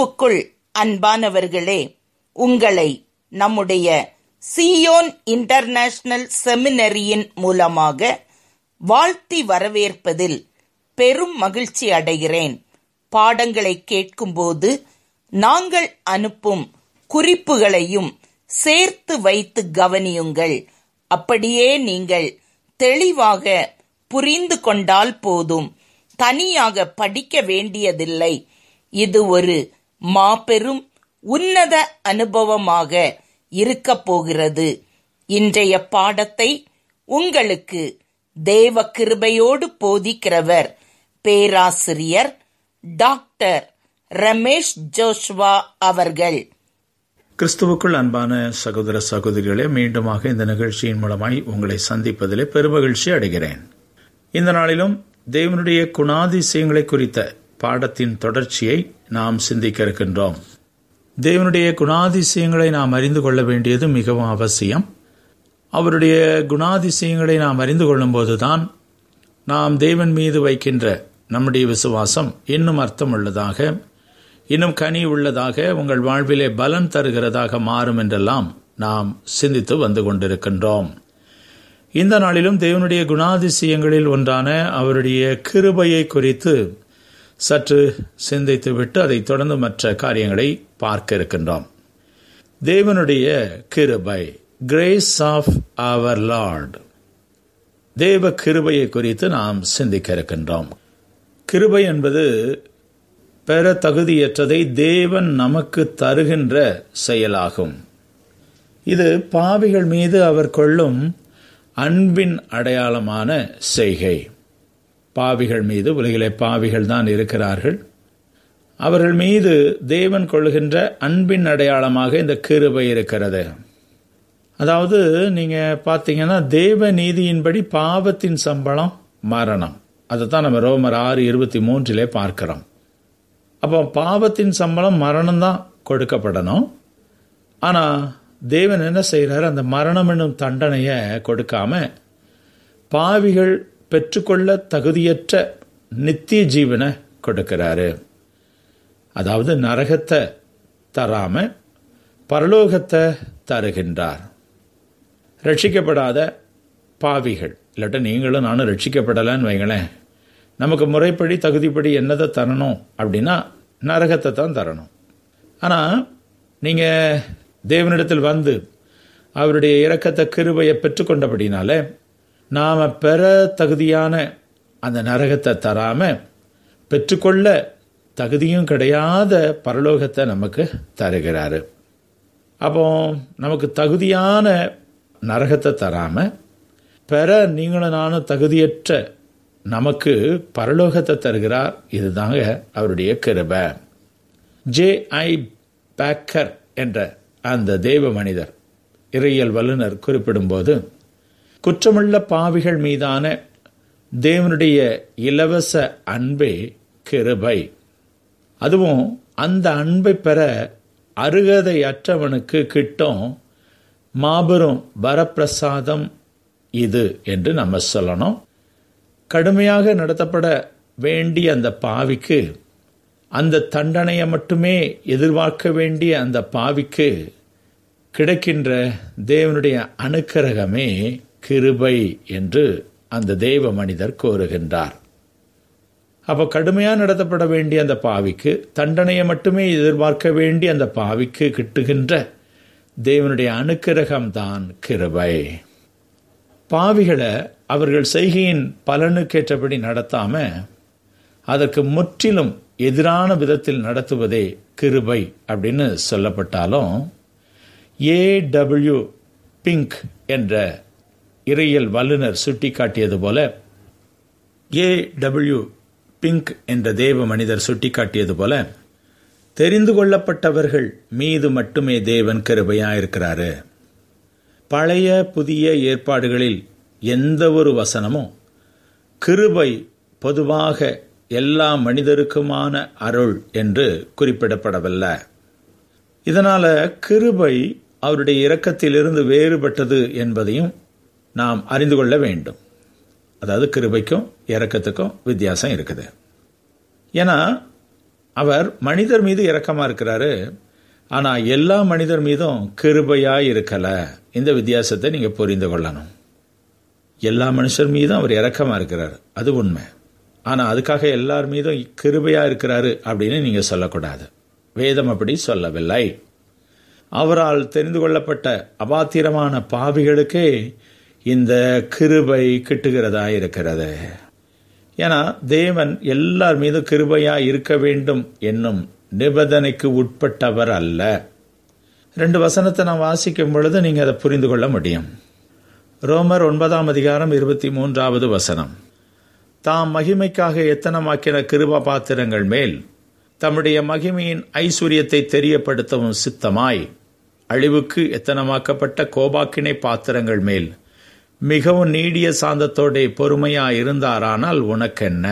கிறிஸ்துவுக்குள் அன்பானவர்களே உங்களை நம்முடைய சியோன் இன்டர்நேஷனல் செமினரியின் மூலமாக வாழ்த்தி வரவேற்பதில் பெரும் மகிழ்ச்சி அடைகிறேன் பாடங்களை கேட்கும்போது நாங்கள் அனுப்பும் குறிப்புகளையும் சேர்த்து வைத்து கவனியுங்கள் அப்படியே நீங்கள் தெளிவாக புரிந்து கொண்டால் போதும் தனியாக படிக்க வேண்டியதில்லை இது ஒரு மாபெரும் உன்னத அனுபவமாக இருக்கப் போகிறது இன்றைய பாடத்தை உங்களுக்கு தேவ கிருபையோடு போதிக்கிறவர் பேராசிரியர் டாக்டர் ரமேஷ் ஜோஷ்வா அவர்கள் கிறிஸ்துவுக்குள் அன்பான சகோதர சகோதரிகளே மீண்டுமாக இந்த நிகழ்ச்சியின் மூலமாய் உங்களை சந்திப்பதிலே பெருமகிழ்ச்சி அடைகிறேன் இந்த நாளிலும் தேவனுடைய குணாதிசயங்களை குறித்த பாடத்தின் தொடர்ச்சியை நாம் சிந்திக்க இருக்கின்றோம் தேவனுடைய குணாதிசயங்களை நாம் அறிந்து கொள்ள வேண்டியது மிகவும் அவசியம் அவருடைய குணாதிசயங்களை நாம் அறிந்து கொள்ளும்போதுதான் நாம் தேவன் மீது வைக்கின்ற நம்முடைய விசுவாசம் இன்னும் அர்த்தம் உள்ளதாக இன்னும் கனி உள்ளதாக உங்கள் வாழ்விலே பலன் தருகிறதாக மாறும் என்றெல்லாம் நாம் சிந்தித்து வந்து கொண்டிருக்கின்றோம் இந்த நாளிலும் தேவனுடைய குணாதிசயங்களில் ஒன்றான அவருடைய கிருபையை குறித்து சற்று சிந்தித்துவிட்டு அதைத் தொடர்ந்து மற்ற காரியங்களை பார்க்க இருக்கின்றோம் தேவனுடைய கிருபை கிரேஸ் ஆஃப் அவர் லார்ட் தேவ கிருபையை குறித்து நாம் சிந்திக்க இருக்கின்றோம் கிருபை என்பது பெற தகுதியற்றதை தேவன் நமக்கு தருகின்ற செயலாகும் இது பாவிகள் மீது அவர் கொள்ளும் அன்பின் அடையாளமான செய்கை பாவிகள் மீது உலகிலே பாவிகள் தான் இருக்கிறார்கள் அவர்கள் மீது தேவன் கொள்கின்ற அன்பின் அடையாளமாக இந்த கிருபை இருக்கிறது அதாவது நீங்க பார்த்தீங்கன்னா தேவ நீதியின்படி பாவத்தின் சம்பளம் மரணம் அதை தான் நம்ம ரோமர் ஆறு இருபத்தி மூன்றிலே பார்க்கிறோம் அப்போ பாவத்தின் சம்பளம் மரணம் தான் கொடுக்கப்படணும் ஆனால் தேவன் என்ன செய்கிறார் அந்த மரணம் என்னும் தண்டனையை கொடுக்காம பாவிகள் பெற்றுக்கொள்ள தகுதியற்ற நித்திய ஜீவனை கொடுக்கிறாரு அதாவது நரகத்தை தராம பரலோகத்தை தருகின்றார் ரட்சிக்கப்படாத பாவிகள் இல்லாட்ட நீங்களும் நானும் ரட்சிக்கப்படலைன்னு வைங்களேன் நமக்கு முறைப்படி தகுதிப்படி என்னதை தரணும் அப்படின்னா நரகத்தை தான் தரணும் ஆனால் நீங்கள் தேவனிடத்தில் வந்து அவருடைய இரக்கத்தை கிருபையை பெற்றுக்கொண்டபடினால நாம் பெற தகுதியான அந்த நரகத்தை தராமல் பெற்றுக்கொள்ள தகுதியும் கிடையாத பரலோகத்தை நமக்கு தருகிறாரு அப்போ நமக்கு தகுதியான நரகத்தை தராமல் பெற நீங்களும் நானும் தகுதியற்ற நமக்கு பரலோகத்தை தருகிறார் இதுதாங்க அவருடைய கிருபை ஜே ஐ பேக்கர் என்ற அந்த தேவ மனிதர் இறையியல் வல்லுநர் குறிப்பிடும்போது குற்றமுள்ள பாவிகள் மீதான தேவனுடைய இலவச அன்பே கிருபை அதுவும் அந்த அன்பை பெற அருகதையற்றவனுக்கு கிட்டும் மாபெரும் வரப்பிரசாதம் இது என்று நம்ம சொல்லணும் கடுமையாக நடத்தப்பட வேண்டிய அந்த பாவிக்கு அந்த தண்டனையை மட்டுமே எதிர்பார்க்க வேண்டிய அந்த பாவிக்கு கிடைக்கின்ற தேவனுடைய அனுக்கிரகமே கிருபை என்று அந்த தேவ மனிதர் கோருகின்றார் அப்போ கடுமையாக நடத்தப்பட வேண்டிய அந்த பாவிக்கு தண்டனையை மட்டுமே எதிர்பார்க்க வேண்டிய அந்த பாவிக்கு கிட்டுகின்ற தேவனுடைய அனுக்கிரகம் தான் கிருபை பாவிகளை அவர்கள் செய்கையின் பலனுக்கேற்றபடி நடத்தாம அதற்கு முற்றிலும் எதிரான விதத்தில் நடத்துவதே கிருபை அப்படின்னு சொல்லப்பட்டாலும் ஏ டபிள்யூ பிங்க் என்ற இறையியல் வல்லுநர் சுட்டிக்காட்டியது போல ஏ டபிள்யூ பிங்க் என்ற தேவ மனிதர் சுட்டிக்காட்டியது போல தெரிந்து கொள்ளப்பட்டவர்கள் மீது மட்டுமே தேவன் கிருபையாயிருக்கிறாரு பழைய புதிய ஏற்பாடுகளில் எந்த ஒரு வசனமும் கிருபை பொதுவாக எல்லா மனிதருக்குமான அருள் என்று குறிப்பிடப்படவில்லை இதனால கிருபை அவருடைய இரக்கத்திலிருந்து வேறுபட்டது என்பதையும் நாம் அறிந்து கொள்ள வேண்டும் அதாவது கிருபைக்கும் இரக்கத்துக்கும் வித்தியாசம் இருக்குது ஏன்னா அவர் மனிதர் மீது இரக்கமா இருக்கிறாரு ஆனா எல்லா மனிதர் மீதும் கிருபையா இருக்கல இந்த வித்தியாசத்தை நீங்க புரிந்து கொள்ளணும் எல்லா மனுஷர் மீதும் அவர் இரக்கமா இருக்கிறார் அது உண்மை ஆனா அதுக்காக எல்லார் மீதும் கிருபையா இருக்கிறாரு அப்படின்னு நீங்க சொல்லக்கூடாது வேதம் அப்படி சொல்லவில்லை அவரால் தெரிந்து கொள்ளப்பட்ட அபாத்திரமான பாவிகளுக்கே இந்த கிருபை கிட்டுகிறதா இருக்கிறது ஏன்னா தேவன் எல்லார் மீதும் கிருபையா இருக்க வேண்டும் என்னும் நிபந்தனைக்கு உட்பட்டவர் அல்ல ரெண்டு வசனத்தை நான் வாசிக்கும் பொழுது நீங்க அதை புரிந்து கொள்ள முடியும் ரோமர் ஒன்பதாம் அதிகாரம் இருபத்தி மூன்றாவது வசனம் தாம் மகிமைக்காக எத்தனமாக்கின கிருபா பாத்திரங்கள் மேல் தம்முடைய மகிமையின் ஐஸ்வர்யத்தை தெரியப்படுத்தவும் சித்தமாய் அழிவுக்கு எத்தனமாக்கப்பட்ட கோபாக்கினை பாத்திரங்கள் மேல் மிகவும் நீடிய சாந்தத்தோட பொறுமையா இருந்தாரானால் உனக்கென்ன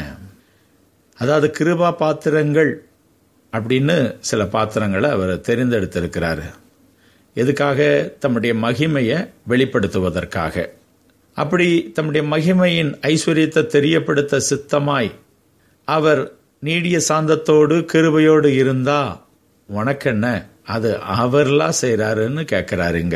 அதாவது கிருபா பாத்திரங்கள் அப்படின்னு சில பாத்திரங்களை அவர் தெரிந்தெடுத்திருக்கிறாரு எதுக்காக தம்முடைய மகிமையை வெளிப்படுத்துவதற்காக அப்படி தம்முடைய மகிமையின் ஐஸ்வர்யத்தை தெரியப்படுத்த சித்தமாய் அவர் நீடிய சாந்தத்தோடு கிருபையோடு இருந்தா உனக்கென்ன அது அவர்லாம் செய்கிறாருன்னு கேட்கிறாருங்க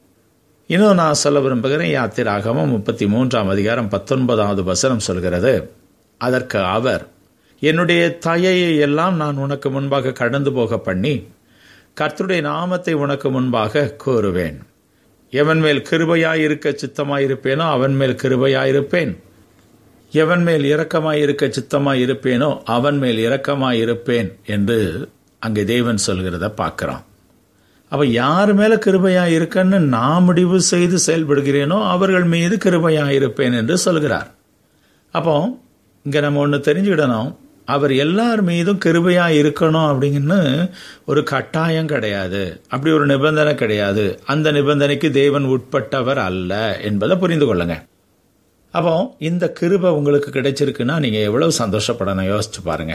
இன்னும் நான் சொல்ல விரும்புகிறேன் யாத்திராகமும் முப்பத்தி மூன்றாம் அதிகாரம் பத்தொன்பதாவது வசனம் சொல்கிறது அதற்கு அவர் என்னுடைய தயையை எல்லாம் நான் உனக்கு முன்பாக கடந்து போக பண்ணி கர்த்தருடைய நாமத்தை உனக்கு முன்பாக கூறுவேன் எவன் மேல் கிருபையாயிருக்க சித்தமாயிருப்பேனோ அவன் மேல் கிருபையாயிருப்பேன் எவன் மேல் இரக்கமாயிருக்க சித்தமாயிருப்பேனோ அவன் மேல் இரக்கமாயிருப்பேன் என்று அங்கே தேவன் சொல்கிறத பார்க்கிறோம் அவ யார் மேல கிருபையா இருக்கன்னு நான் முடிவு செய்து செயல்படுகிறேனோ அவர்கள் மீது கிருபையா இருப்பேன் என்று சொல்கிறார் அப்போ இங்க நம்ம ஒன்று தெரிஞ்சுக்கிடணும் அவர் எல்லார் மீதும் கிருபையா இருக்கணும் அப்படின்னு ஒரு கட்டாயம் கிடையாது அப்படி ஒரு நிபந்தனை கிடையாது அந்த நிபந்தனைக்கு தேவன் உட்பட்டவர் அல்ல என்பதை புரிந்து கொள்ளுங்க அப்போ இந்த கிருபை உங்களுக்கு கிடைச்சிருக்குன்னா நீங்க எவ்வளவு சந்தோஷப்படணும் யோசிச்சு பாருங்க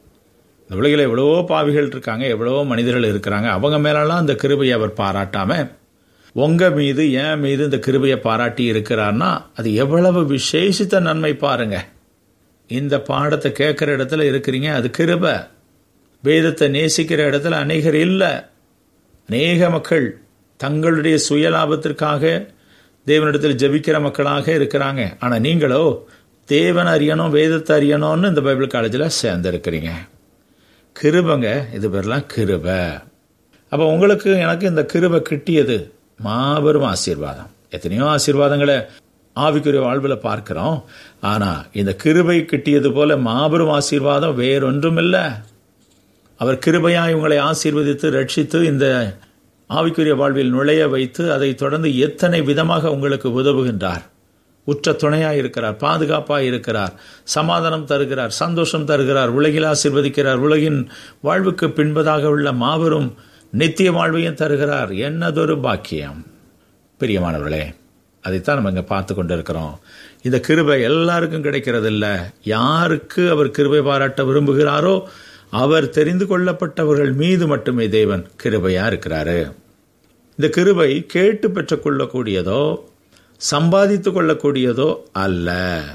இந்த உலகில் எவ்வளவோ பாவிகள் இருக்காங்க எவ்வளவோ மனிதர்கள் இருக்கிறாங்க அவங்க மேலெல்லாம் இந்த கிருபையை அவர் பாராட்டாம உங்க மீது என் மீது இந்த கிருபையை பாராட்டி இருக்கிறார்னா அது எவ்வளவு விசேஷித்த நன்மை பாருங்க இந்த பாடத்தை கேட்குற இடத்துல இருக்கிறீங்க அது கிருபை வேதத்தை நேசிக்கிற இடத்துல அநேகர் இல்லை அநேக மக்கள் தங்களுடைய சுயலாபத்திற்காக தேவனிடத்தில் ஜபிக்கிற மக்களாக இருக்கிறாங்க ஆனால் நீங்களோ தேவன் அறியணும் வேதத்தை அறியணும்னு இந்த பைபிள் காலேஜில் சேர்ந்துருக்கிறீங்க கிருபங்க இது பேர்லாம் கிருப அப்போ உங்களுக்கு எனக்கு இந்த கிருபை கிட்டியது மாபெரும் ஆசீர்வாதம் எத்தனையோ ஆசீர்வாதங்களை ஆவிக்குரிய வாழ்வில் பார்க்கிறோம் ஆனால் இந்த கிருபை கிட்டியது போல மாபெரும் ஆசீர்வாதம் வேறொன்றும் இல்லை அவர் கிருபையாய் உங்களை ஆசீர்வதித்து ரட்சித்து இந்த ஆவிக்குரிய வாழ்வில் நுழைய வைத்து அதை தொடர்ந்து எத்தனை விதமாக உங்களுக்கு உதவுகின்றார் உற்ற துணையாய் இருக்கிறார் பாதுகாப்பாய் இருக்கிறார் சமாதானம் தருகிறார் சந்தோஷம் தருகிறார் உலகில் ஆசிர்வதிக்கிறார் உலகின் வாழ்வுக்கு பின்பதாக உள்ள மாபெரும் நித்திய வாழ்வையும் தருகிறார் என்னதொரு பாக்கியம் பிரியமானவர்களே அதைத்தான் நம்ம இங்க பார்த்து கொண்டிருக்கிறோம் இந்த கிருபை எல்லாருக்கும் கிடைக்கிறது இல்ல யாருக்கு அவர் கிருபை பாராட்ட விரும்புகிறாரோ அவர் தெரிந்து கொள்ளப்பட்டவர்கள் மீது மட்டுமே தேவன் கிருபையா இருக்கிறாரு இந்த கிருபை கேட்டு பெற்றுக்கொள்ளக்கூடியதோ சம்பாதித்து கொள்ளக்கூடியதோ அல்ல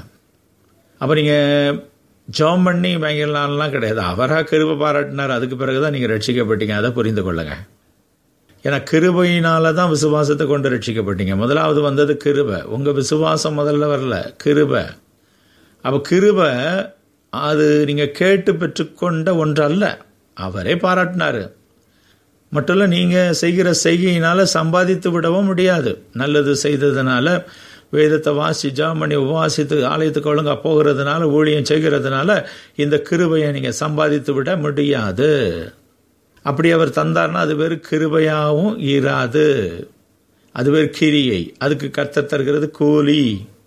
அப்ப நீங்க ஜோம் பண்ணி வாங்கிடலாம்லாம் கிடையாது அவராக கிருபை பாராட்டினார் அதுக்கு பிறகுதான் நீங்க ரட்சிக்கப்பட்டீங்க அதை புரிந்து கொள்ளுங்க ஏன்னா கிருபையினால தான் விசுவாசத்தை கொண்டு ரட்சிக்கப்பட்டீங்க முதலாவது வந்தது கிருபை உங்க விசுவாசம் முதல்ல வரல கிருபை அப்ப கிருபை அது நீங்க கேட்டு பெற்றுக்கொண்ட ஒன்று அல்ல அவரே பாராட்டினாரு மட்டும் இல்ல நீங்க செய்கிற செய்கையினால சம்பாதித்து விடவும் முடியாது நல்லது செய்ததுனால வேதத்தை வாசி ஜாமணி உபவாசித்து ஆலயத்துக்கு ஒழுங்கா போகிறதுனால ஊழியம் செய்கிறதுனால இந்த கிருபையை நீங்க சம்பாதித்து விட முடியாது அப்படி அவர் தந்தார்னா அது வெறும் கிருபையாகவும் இராது அது வெறும் கிரியை அதுக்கு கத்த தருகிறது கூலி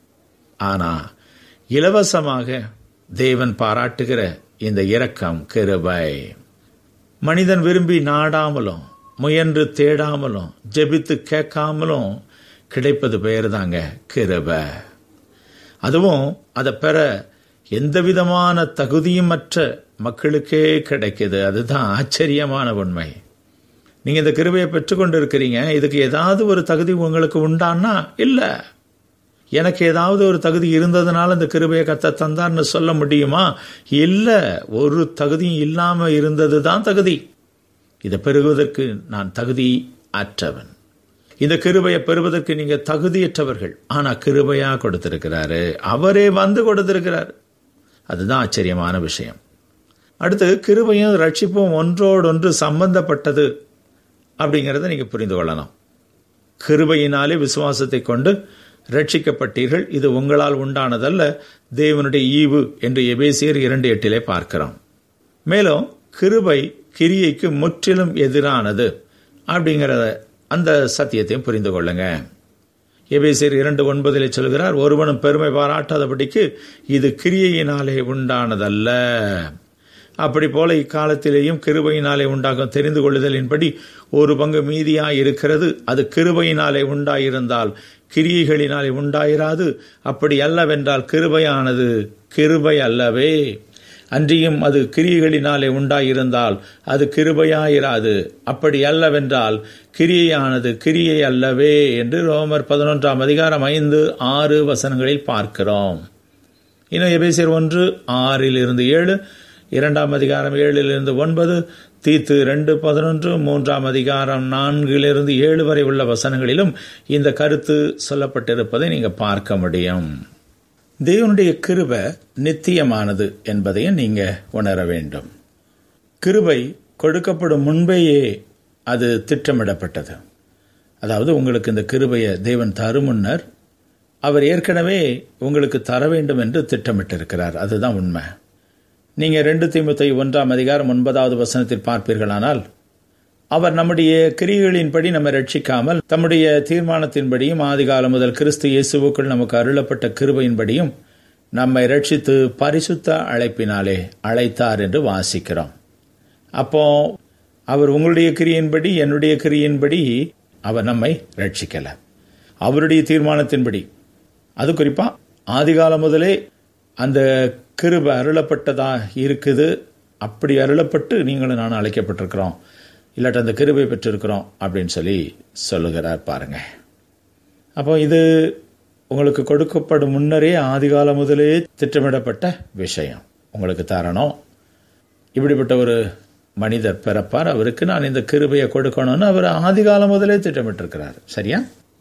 ஆனா இலவசமாக தேவன் பாராட்டுகிற இந்த இரக்கம் கிருபை மனிதன் விரும்பி நாடாமலும் முயன்று தேடாமலும் ஜெபித்து கேட்காமலும் கிடைப்பது பெயர் தாங்க கிருபை அதுவும் அதை பெற எந்த விதமான தகுதியுமற்ற மக்களுக்கே கிடைக்குது அதுதான் ஆச்சரியமான உண்மை நீங்க இந்த கிருபையை பெற்றுக்கொண்டு இருக்கிறீங்க இதுக்கு ஏதாவது ஒரு தகுதி உங்களுக்கு உண்டான்னா இல்ல எனக்கு ஏதாவது ஒரு தகுதி இருந்ததுனால இந்த கிருபையை கத்த தந்தார்னு சொல்ல முடியுமா இல்ல ஒரு தகுதியும் இல்லாம இருந்தது தான் தகுதி இதை பெறுவதற்கு நான் தகுதி அற்றவன் இந்த கிருபையை பெறுவதற்கு நீங்க தகுதியற்றவர்கள் ஆனா கிருபையா கொடுத்திருக்கிறாரு அவரே வந்து கொடுத்திருக்கிறார் அதுதான் ஆச்சரியமான விஷயம் அடுத்து கிருபையும் ரட்சிப்பும் ஒன்றோடொன்று சம்பந்தப்பட்டது அப்படிங்கிறத நீங்க புரிந்து கொள்ளலாம் கிருபையினாலே விசுவாசத்தை கொண்டு ரட்சிக்கப்பட்டீர்கள் இது உங்களால் உண்டானதல்ல தேவனுடைய ஈவு என்று எபேசியர் இரண்டு எட்டிலே பார்க்கிறோம் மேலும் கிருபை கிரியைக்கு முற்றிலும் எதிரானது அப்படிங்கிற அந்த சத்தியத்தையும் புரிந்து கொள்ளுங்க எபேசியர் இரண்டு ஒன்பதிலே சொல்கிறார் ஒருவனும் பெருமை பாராட்டாதபடிக்கு இது கிரியையினாலே உண்டானதல்ல அப்படி போல இக்காலத்திலேயும் கிருபையினாலே உண்டாகும் தெரிந்து கொள்ளுதலின்படி ஒரு பங்கு மீதியாய் இருக்கிறது அது கிருபையினாலே உண்டாயிருந்தால் கிரியைகளினாலே உண்டாயிராது அப்படி அல்லவென்றால் கிருபையானது கிருபை அல்லவே அன்றியும் அது கிரியைகளினாலே உண்டாயிருந்தால் அது கிருபையாயிராது அப்படி அல்லவென்றால் கிரியையானது கிரியை அல்லவே என்று ரோமர் பதினொன்றாம் அதிகாரம் ஐந்து ஆறு வசனங்களில் பார்க்கிறோம் இன்னும் எபேசியர் ஒன்று ஆறில் இருந்து ஏழு இரண்டாம் அதிகாரம் ஏழிலிருந்து ஒன்பது தீத்து ரெண்டு பதினொன்று மூன்றாம் அதிகாரம் நான்கிலிருந்து ஏழு வரை உள்ள வசனங்களிலும் இந்த கருத்து சொல்லப்பட்டிருப்பதை நீங்க பார்க்க முடியும் தேவனுடைய கிருபை நித்தியமானது என்பதையும் நீங்க உணர வேண்டும் கிருபை கொடுக்கப்படும் முன்பேயே அது திட்டமிடப்பட்டது அதாவது உங்களுக்கு இந்த கிருபையை தேவன் தரும் முன்னர் அவர் ஏற்கனவே உங்களுக்கு தர வேண்டும் என்று திட்டமிட்டிருக்கிறார் அதுதான் உண்மை நீங்க ரெண்டு தீமுத்தை ஒன்றாம் அதிகாரம் ஒன்பதாவது வசனத்தில் பார்ப்பீர்களானால் அவர் நம்முடைய கிரிகளின்படி நம்மை ரட்சிக்காமல் தம்முடைய தீர்மானத்தின்படியும் ஆதிகாலம் முதல் கிறிஸ்து இயேசுவுக்குள் நமக்கு அருளப்பட்ட கிருபையின்படியும் நம்மை ரட்சித்து பரிசுத்த அழைப்பினாலே அழைத்தார் என்று வாசிக்கிறோம் அப்போ அவர் உங்களுடைய கிரியின்படி என்னுடைய கிரியின்படி அவர் நம்மை ரட்சிக்கல அவருடைய தீர்மானத்தின்படி அது குறிப்பா ஆதிகாலம் முதலே அந்த கிருப அருளப்பட்டதா இருக்குது அப்படி அருளப்பட்டு நீங்களும் நானும் அழைக்கப்பட்டிருக்கிறோம் இல்லாட்ட அந்த கிருபை பெற்றிருக்கிறோம் அப்படின்னு சொல்லி சொல்லுகிறார் பாருங்க அப்போ இது உங்களுக்கு கொடுக்கப்படும் முன்னரே ஆதிகாலம் முதலே திட்டமிடப்பட்ட விஷயம் உங்களுக்கு தரணும் இப்படிப்பட்ட ஒரு மனிதர் பிறப்பார் அவருக்கு நான் இந்த கிருபையை கொடுக்கணும்னு அவர் ஆதிகாலம் முதலே திட்டமிட்டிருக்கிறார் சரியா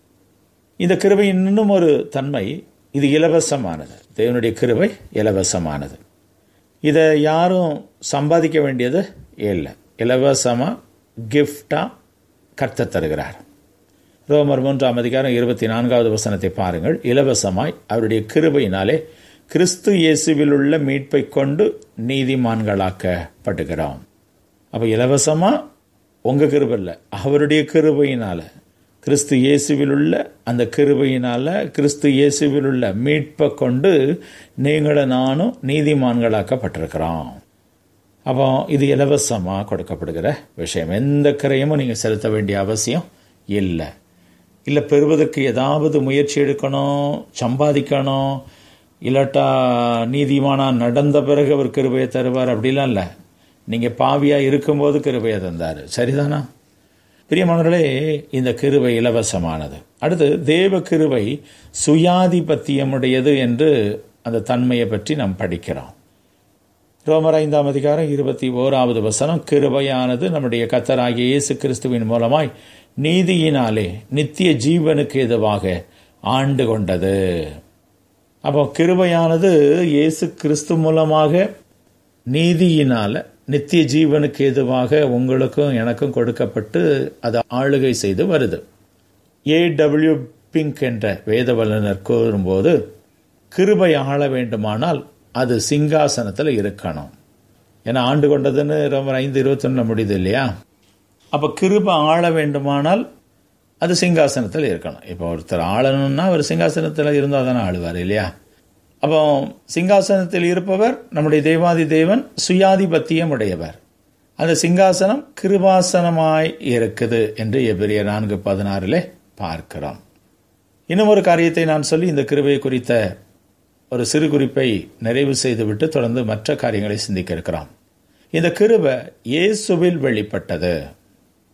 இந்த கிருபை இன்னும் ஒரு தன்மை இது இலவசமானது தேவனுடைய கிருபை இலவசமானது இதை யாரும் சம்பாதிக்க வேண்டியது இல்லை இலவசமாக கிஃப்டாக கர்த்த தருகிறார் ரோமர் மூன்றாம் அதிகாரம் இருபத்தி நான்காவது வசனத்தை பாருங்கள் இலவசமாய் அவருடைய கிருபையினாலே கிறிஸ்து இயேசுவில் உள்ள மீட்பை கொண்டு நீதிமான்களாக்கப்படுகிறோம் அப்போ இலவசமாக உங்கள் கிருபை இல்லை அவருடைய கிருபையினால கிறிஸ்து இயேசுவில் உள்ள அந்த கிருபையினால கிறிஸ்து இயேசுவில் உள்ள மீட்பை கொண்டு நீங்களும் நானும் நீதிமான்களாக்கப்பட்டிருக்கிறோம் அப்போ இது இலவசமாக கொடுக்கப்படுகிற விஷயம் எந்த கிரையமும் நீங்கள் செலுத்த வேண்டிய அவசியம் இல்லை இல்லை பெறுவதற்கு ஏதாவது முயற்சி எடுக்கணும் சம்பாதிக்கணும் இல்லாட்டா நீதிமானா நடந்த பிறகு அவர் கிருபையை தருவார் அப்படிலாம் இல்லை நீங்கள் பாவியாக இருக்கும்போது கிருபையை தந்தார் சரிதானா பிரியமானவர்களே இந்த கிருபை இலவசமானது அடுத்து தேவ கிருபை சுயாதிபத்தியமுடையது என்று அந்த தன்மையை பற்றி நாம் படிக்கிறோம் ரோமர் ஐந்தாம் அதிகாரம் இருபத்தி ஓராவது வசனம் கிருபையானது நம்முடைய கத்தராகிய இயேசு கிறிஸ்துவின் மூலமாய் நீதியினாலே நித்திய ஜீவனுக்கு எதுவாக ஆண்டு கொண்டது அப்போ கிருபையானது இயேசு கிறிஸ்து மூலமாக நீதியினால நித்திய ஜீவனுக்கு எதுவாக உங்களுக்கும் எனக்கும் கொடுக்கப்பட்டு அதை ஆளுகை செய்து வருது ஏ டபிள்யூ பிங்க் என்ற வேத வல்லுநர் கூறும்போது கிருபை ஆள வேண்டுமானால் அது சிங்காசனத்தில் இருக்கணும் ஏன்னா ஆண்டு கொண்டதுன்னு ரொம்ப ஐந்து இருபத்தொன்னு முடியுது இல்லையா அப்போ கிருபை ஆள வேண்டுமானால் அது சிங்காசனத்தில் இருக்கணும் இப்போ ஒருத்தர் ஆளணும்னா அவர் சிங்காசனத்தில் இருந்தால் தானே ஆளுவார் இல்லையா அப்போ சிங்காசனத்தில் இருப்பவர் நம்முடைய தேவாதி தேவன் சுயாதிபத்தியம் உடையவர் அந்த சிங்காசனம் கிருபாசனமாய் இருக்குது என்று எபிரிய நான்கு பதினாறிலே பார்க்கிறோம் இன்னும் ஒரு காரியத்தை நான் சொல்லி இந்த கிருபை குறித்த ஒரு சிறு குறிப்பை நிறைவு செய்துவிட்டு தொடர்ந்து மற்ற காரியங்களை சிந்திக்க இருக்கிறோம் இந்த கிருபை இயேசுவில் வெளிப்பட்டது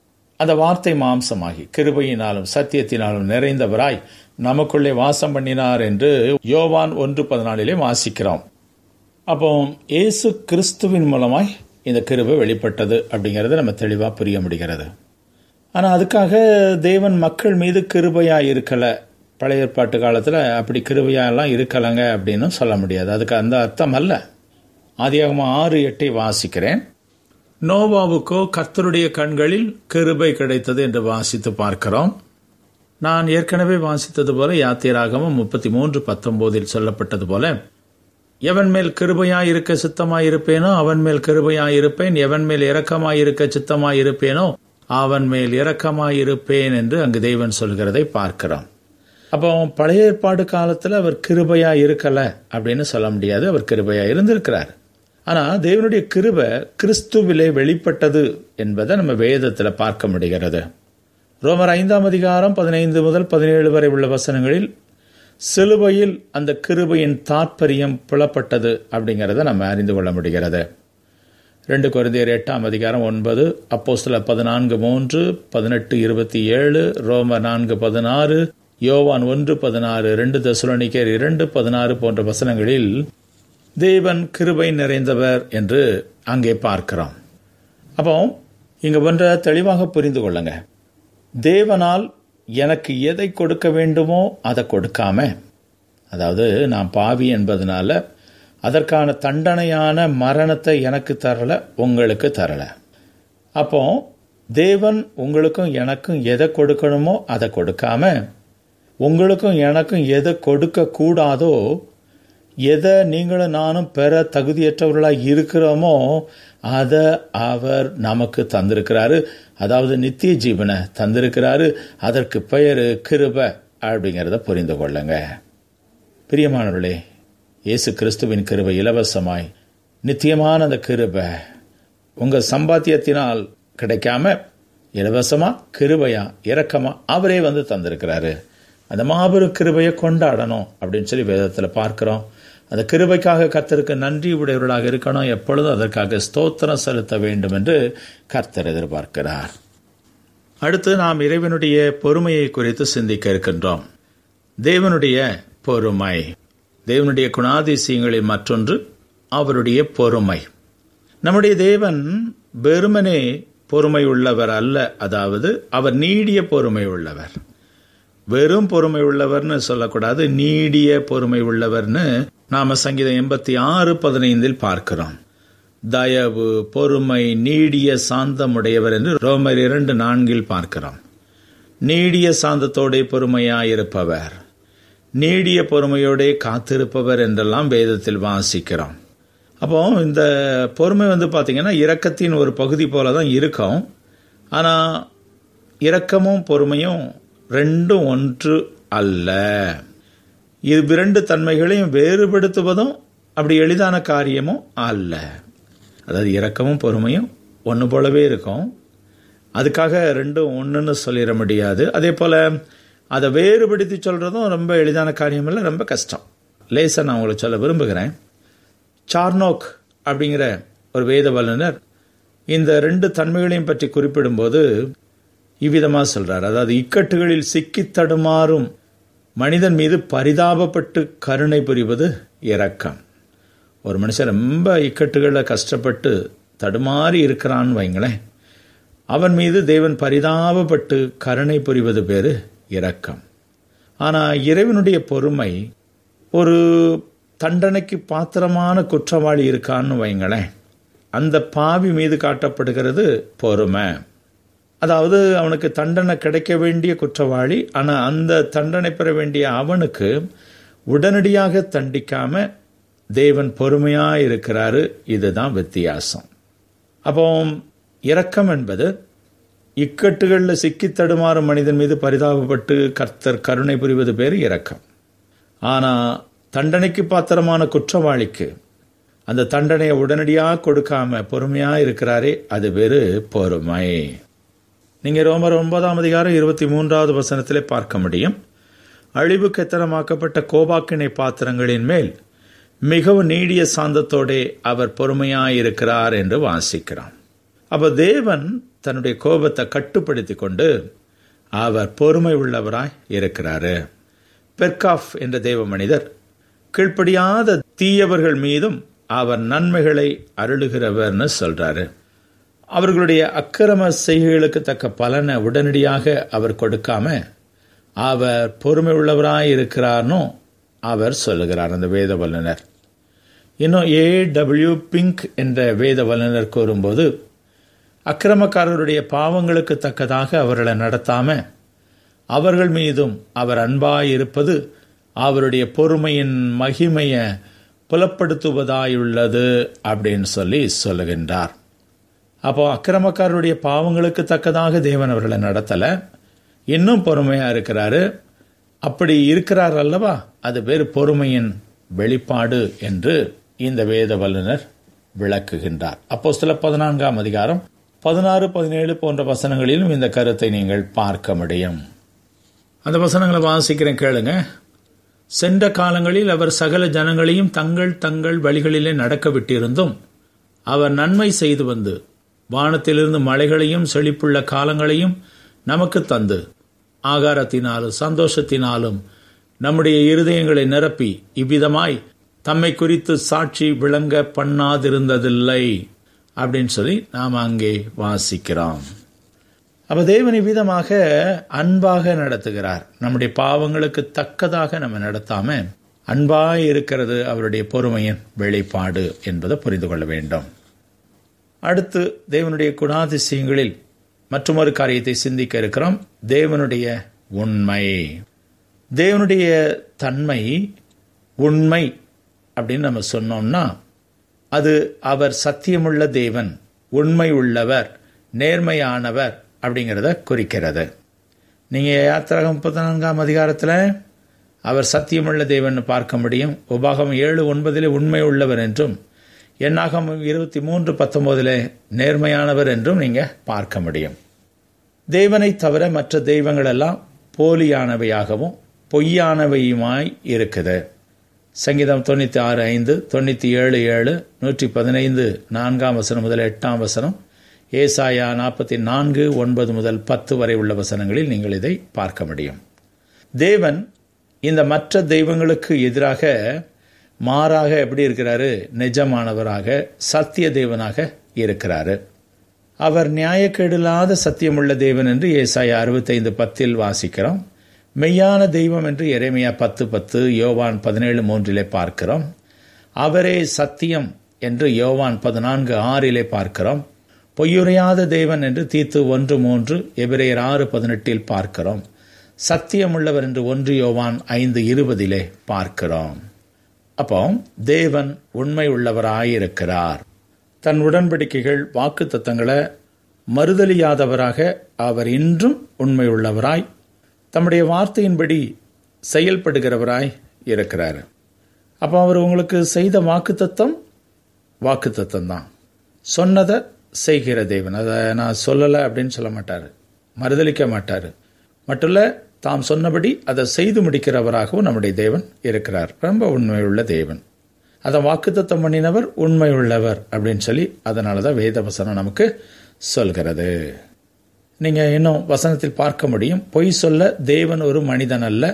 அந்த வார்த்தை மாம்சமாகி கிருபையினாலும் சத்தியத்தினாலும் நிறைந்தவராய் நமக்குள்ளே வாசம் பண்ணினார் என்று யோவான் ஒன்று பதினாலிலே வாசிக்கிறோம் அப்போ இயேசு கிறிஸ்துவின் மூலமாய் இந்த கிருபை வெளிப்பட்டது அப்படிங்கிறது நம்ம தெளிவாக புரிய முடிகிறது ஆனால் அதுக்காக தேவன் மக்கள் மீது கிருபையாக இருக்கலை பழைய ஏற்பாட்டு காலத்தில் அப்படி கிருபையாலாம் இருக்கலைங்க அப்படின்னு சொல்ல முடியாது அதுக்கு அந்த அர்த்தம் அல்ல ஆதியாகமாக ஆறு எட்டை வாசிக்கிறேன் நோவாவுக்கோ கர்த்தருடைய கண்களில் கிருபை கிடைத்தது என்று வாசித்து பார்க்கிறோம் நான் ஏற்கனவே வாசித்தது போல யாத்திராகமும் முப்பத்தி மூன்று பத்தொன்பதில் சொல்லப்பட்டது போல எவன் மேல் கிருபையாய் இருக்க சித்தமாய் இருப்பேனோ அவன் மேல் கிருபையாய் இருப்பேன் எவன் மேல் இரக்கமாய் இருக்க சித்தமாய் இருப்பேனோ அவன் மேல் இரக்கமாய் இருப்பேன் என்று அங்கு தெய்வன் சொல்கிறதை பார்க்கிறோம் அப்போ பழைய ஏற்பாடு காலத்தில் அவர் கிருபையா இருக்கல அப்படின்னு சொல்ல முடியாது அவர் கிருபையா இருந்திருக்கிறார் ஆனா தேவனுடைய கிருபை கிறிஸ்துவிலே வெளிப்பட்டது என்பதை நம்ம வேதத்தில் பார்க்க முடிகிறது ரோமர் ஐந்தாம் அதிகாரம் பதினைந்து முதல் பதினேழு வரை உள்ள வசனங்களில் சிலுவையில் அந்த கிருபையின் தாற்பயம் புலப்பட்டது அப்படிங்கிறத நம்ம அறிந்து கொள்ள முடிகிறது ரெண்டு குருந்தியர் எட்டாம் அதிகாரம் ஒன்பது அப்போ சில பதினான்கு மூன்று பதினெட்டு இருபத்தி ஏழு ரோம நான்கு பதினாறு யோவான் ஒன்று பதினாறு ரெண்டு தசுலனிக்கர் இரண்டு பதினாறு போன்ற வசனங்களில் தேவன் கிருபை நிறைந்தவர் என்று அங்கே பார்க்கிறோம் அப்போ இங்க ஒன்ற தெளிவாக புரிந்து கொள்ளுங்க தேவனால் எனக்கு எதை கொடுக்க வேண்டுமோ அதை கொடுக்காம அதாவது நான் பாவி என்பதனால அதற்கான தண்டனையான மரணத்தை எனக்கு தரல உங்களுக்கு தரல அப்போ தேவன் உங்களுக்கும் எனக்கும் எதை கொடுக்கணுமோ அதை கொடுக்காம உங்களுக்கும் எனக்கும் எதை கொடுக்க கூடாதோ எதை நீங்களும் நானும் பெற தகுதியற்றவர்களாக இருக்கிறோமோ அதை அவர் நமக்கு தந்திருக்கிறாரு அதாவது நித்திய ஜீவனை தந்திருக்கிறாரு அதற்கு பெயர் கிருப அப்படிங்கிறத புரிந்து கொள்ளுங்க பிரியமானவர்களே இயேசு கிறிஸ்துவின் கிருபை இலவசமாய் நித்தியமான அந்த கிருபை உங்க சம்பாத்தியத்தினால் கிடைக்காம இலவசமா கிருபையா இரக்கமா அவரே வந்து தந்திருக்கிறாரு அந்த மாபெரும் கிருபையை கொண்டாடணும் அப்படின்னு சொல்லி வேதத்தில் பார்க்கிறோம் அந்த கிருபைக்காக கர்த்தருக்கு நன்றி உடையவர்களாக இருக்கணும் எப்பொழுதும் அதற்காக ஸ்தோத்திரம் செலுத்த வேண்டும் என்று கர்த்தர் எதிர்பார்க்கிறார் அடுத்து நாம் இறைவனுடைய பொறுமையை குறித்து சிந்திக்க இருக்கின்றோம் தேவனுடைய பொறுமை தேவனுடைய குணாதிசயங்களில் மற்றொன்று அவருடைய பொறுமை நம்முடைய தேவன் வெறுமனே பொறுமை உள்ளவர் அல்ல அதாவது அவர் நீடிய பொறுமை உள்ளவர் வெறும் பொறுமை உள்ளவர்னு சொல்லக்கூடாது நீடிய பொறுமை உள்ளவர்னு நாம சங்கீதம் எண்பத்தி ஆறு பதினைந்தில் பார்க்கிறோம் தயவு பொறுமை நீடிய சாந்தமுடையவர் என்று ரோமர் இரண்டு நான்கில் பார்க்கிறோம் நீடிய சாந்தத்தோட பொறுமையாயிருப்பவர் நீடிய பொறுமையோட காத்திருப்பவர் என்றெல்லாம் வேதத்தில் வாசிக்கிறோம் அப்போ இந்த பொறுமை வந்து பார்த்தீங்கன்னா இரக்கத்தின் ஒரு பகுதி போல தான் இருக்கும் ஆனால் இரக்கமும் பொறுமையும் ரெண்டும் ஒன்று அல்ல இது இரண்டு தன்மைகளையும் வேறுபடுத்துவதும் அப்படி எளிதான காரியமும் அல்ல அதாவது இரக்கமும் பொறுமையும் ஒன்று போலவே இருக்கும் அதுக்காக ரெண்டும் ஒன்றுன்னு சொல்லிட முடியாது அதே போல் அதை வேறுபடுத்தி சொல்கிறதும் ரொம்ப எளிதான காரியம் இல்லை ரொம்ப கஷ்டம் லேசாக நான் உங்களுக்கு சொல்ல விரும்புகிறேன் சார்னோக் அப்படிங்கிற ஒரு வேத வல்லுனர் இந்த ரெண்டு தன்மைகளையும் பற்றி குறிப்பிடும்போது இவ்விதமாக சொல்றார் அதாவது இக்கட்டுகளில் சிக்கி தடுமாறும் மனிதன் மீது பரிதாபப்பட்டு கருணை புரிவது இரக்கம் ஒரு மனுஷன் ரொம்ப இக்கட்டுகளில் கஷ்டப்பட்டு தடுமாறி இருக்கிறான்னு வைங்களேன் அவன் மீது தேவன் பரிதாபப்பட்டு கருணை புரிவது பேரு இரக்கம் ஆனால் இறைவனுடைய பொறுமை ஒரு தண்டனைக்கு பாத்திரமான குற்றவாளி இருக்கான்னு வைங்களேன் அந்த பாவி மீது காட்டப்படுகிறது பொறுமை அதாவது அவனுக்கு தண்டனை கிடைக்க வேண்டிய குற்றவாளி ஆனால் அந்த தண்டனை பெற வேண்டிய அவனுக்கு உடனடியாக தண்டிக்காம தேவன் பொறுமையா இருக்கிறாரு இதுதான் வித்தியாசம் அப்போ இரக்கம் என்பது இக்கட்டுகளில் சிக்கி தடுமாறும் மனிதன் மீது பரிதாபப்பட்டு கர்த்தர் கருணை புரிவது பேர் இரக்கம் ஆனால் தண்டனைக்கு பாத்திரமான குற்றவாளிக்கு அந்த தண்டனையை உடனடியாக கொடுக்காம பொறுமையா இருக்கிறாரே அது பேரு பொறுமை நீங்க ரோமர் ஒன்பதாம் அதிகாரம் இருபத்தி மூன்றாவது வசனத்திலே பார்க்க முடியும் அழிவுக்கு எத்தனமாக்கப்பட்ட கோபாக்கிணை பாத்திரங்களின் மேல் மிகவும் நீடிய சாந்தத்தோடே அவர் பொறுமையாயிருக்கிறார் என்று வாசிக்கிறான் அப்ப தேவன் தன்னுடைய கோபத்தை கட்டுப்படுத்தி கொண்டு அவர் பொறுமை உள்ளவராய் இருக்கிறாரு பெர்காஃப் என்ற தேவ மனிதர் கீழ்ப்படியாத தீயவர்கள் மீதும் அவர் நன்மைகளை அருளுகிறவர்னு சொல்றாரு அவர்களுடைய அக்கிரம செய்கைகளுக்கு தக்க பலனை உடனடியாக அவர் கொடுக்காம அவர் பொறுமை உள்ளவராய் இருக்கிறார்னு அவர் சொல்லுகிறார் அந்த வேத வல்லுனர் இன்னும் ஏ டபிள்யூ பிங்க் என்ற வேத வல்லுனர் கூறும்போது அக்கிரமக்காரருடைய பாவங்களுக்கு தக்கதாக அவர்களை நடத்தாம அவர்கள் மீதும் அவர் அன்பாயிருப்பது அவருடைய பொறுமையின் மகிமையை புலப்படுத்துவதாயுள்ளது அப்படின்னு சொல்லி சொல்லுகின்றார் அப்போ அக்கிரமக்காரருடைய பாவங்களுக்கு தக்கதாக தேவன் அவர்களை நடத்தலை இன்னும் பொறுமையா இருக்கிறாரு அப்படி இருக்கிறார் அல்லவா அது பேர் பொறுமையின் வெளிப்பாடு என்று இந்த வேத வல்லுனர் விளக்குகின்றார் அப்போ சில பதினான்காம் அதிகாரம் பதினாறு பதினேழு போன்ற வசனங்களிலும் இந்த கருத்தை நீங்கள் பார்க்க முடியும் அந்த வசனங்களை வாசிக்கிறேன் கேளுங்க சென்ற காலங்களில் அவர் சகல ஜனங்களையும் தங்கள் தங்கள் வழிகளிலே நடக்க விட்டிருந்தும் அவர் நன்மை செய்து வந்து வானத்திலிருந்து மழைகளையும் செழிப்புள்ள காலங்களையும் நமக்கு தந்து ஆகாரத்தினாலும் சந்தோஷத்தினாலும் நம்முடைய இருதயங்களை நிரப்பி இவ்விதமாய் தம்மை குறித்து சாட்சி விளங்க பண்ணாதிருந்ததில்லை அப்படின்னு சொல்லி நாம் அங்கே வாசிக்கிறோம் அப்ப தேவன் விதமாக அன்பாக நடத்துகிறார் நம்முடைய பாவங்களுக்கு தக்கதாக நம்ம நடத்தாம அன்பாய் இருக்கிறது அவருடைய பொறுமையின் வெளிப்பாடு என்பதை புரிந்து கொள்ள வேண்டும் அடுத்து தேவனுடைய குணாதிசயங்களில் மற்றொரு காரியத்தை சிந்திக்க இருக்கிறோம் தேவனுடைய உண்மை தேவனுடைய தன்மை உண்மை அப்படின்னு நம்ம சொன்னோம்னா அது அவர் சத்தியமுள்ள தேவன் உண்மை உள்ளவர் நேர்மையானவர் அப்படிங்கிறத குறிக்கிறது நீங்கள் யாத்திரகம் முப்பத்தி நான்காம் அதிகாரத்தில் அவர் சத்தியமுள்ள தேவன் பார்க்க முடியும் உபாகம் ஏழு ஒன்பதிலே உண்மை உள்ளவர் என்றும் எண்ணாகம் இருபத்தி மூன்று பத்தொன்பதிலே நேர்மையானவர் என்றும் நீங்கள் பார்க்க முடியும் தேவனை தவிர மற்ற தெய்வங்கள் எல்லாம் போலியானவையாகவும் பொய்யானவையுமாய் இருக்குது சங்கீதம் தொண்ணூற்றி ஆறு ஐந்து தொண்ணூற்றி ஏழு ஏழு நூற்றி பதினைந்து நான்காம் வசனம் முதல் எட்டாம் வசனம் ஏசாயா நாற்பத்தி நான்கு ஒன்பது முதல் பத்து வரை உள்ள வசனங்களில் நீங்கள் இதை பார்க்க முடியும் தேவன் இந்த மற்ற தெய்வங்களுக்கு எதிராக மாறாக எப்படி இருக்கிறாரு நிஜமானவராக சத்திய தேவனாக இருக்கிறாரு அவர் நியாயக்கேடில்லாத சத்தியமுள்ள தேவன் என்று ஏசாயா அறுபத்தைந்து பத்தில் வாசிக்கிறோம் மெய்யான தெய்வம் என்று எரேமியா பத்து பத்து யோவான் பதினேழு மூன்றிலே பார்க்கிறோம் அவரே சத்தியம் என்று யோவான் பதினான்கு ஆறிலே பார்க்கிறோம் பொய்யுரையாத தேவன் என்று தீத்து ஒன்று மூன்று எபிரேயர் ஆறு பதினெட்டில் பார்க்கிறோம் சத்தியமுள்ளவர் என்று ஒன்று யோவான் ஐந்து இருபதிலே பார்க்கிறோம் அப்போ தேவன் உண்மை உள்ளவராயிருக்கிறார் தன் உடன்படிக்கைகள் வாக்கு தத்தங்களை மறுதலியாதவராக அவர் இன்றும் உண்மை உள்ளவராய் தம்முடைய வார்த்தையின்படி செயல்படுகிறவராய் இருக்கிறார் அப்போ அவர் உங்களுக்கு செய்த வாக்கு தத்தம் வாக்கு தத்தம் தான் சொன்னதை செய்கிற தேவன் அதை நான் சொல்லலை அப்படின்னு சொல்ல மாட்டார் மறுதளிக்க மாட்டார் மட்டும் தாம் சொன்னபடி அதை செய்து முடிக்கிறவராகவும் நம்முடைய தேவன் இருக்கிறார் ரொம்ப உண்மையுள்ள தேவன் அதை வாக்குத்தத்தம் பண்ணினவர் உண்மை உள்ளவர் அப்படின்னு சொல்லி அதனால தான் வேத வசனம் நமக்கு சொல்கிறது நீங்கள் இன்னும் வசனத்தில் பார்க்க முடியும் பொய் சொல்ல தேவன் ஒரு மனிதன் அல்ல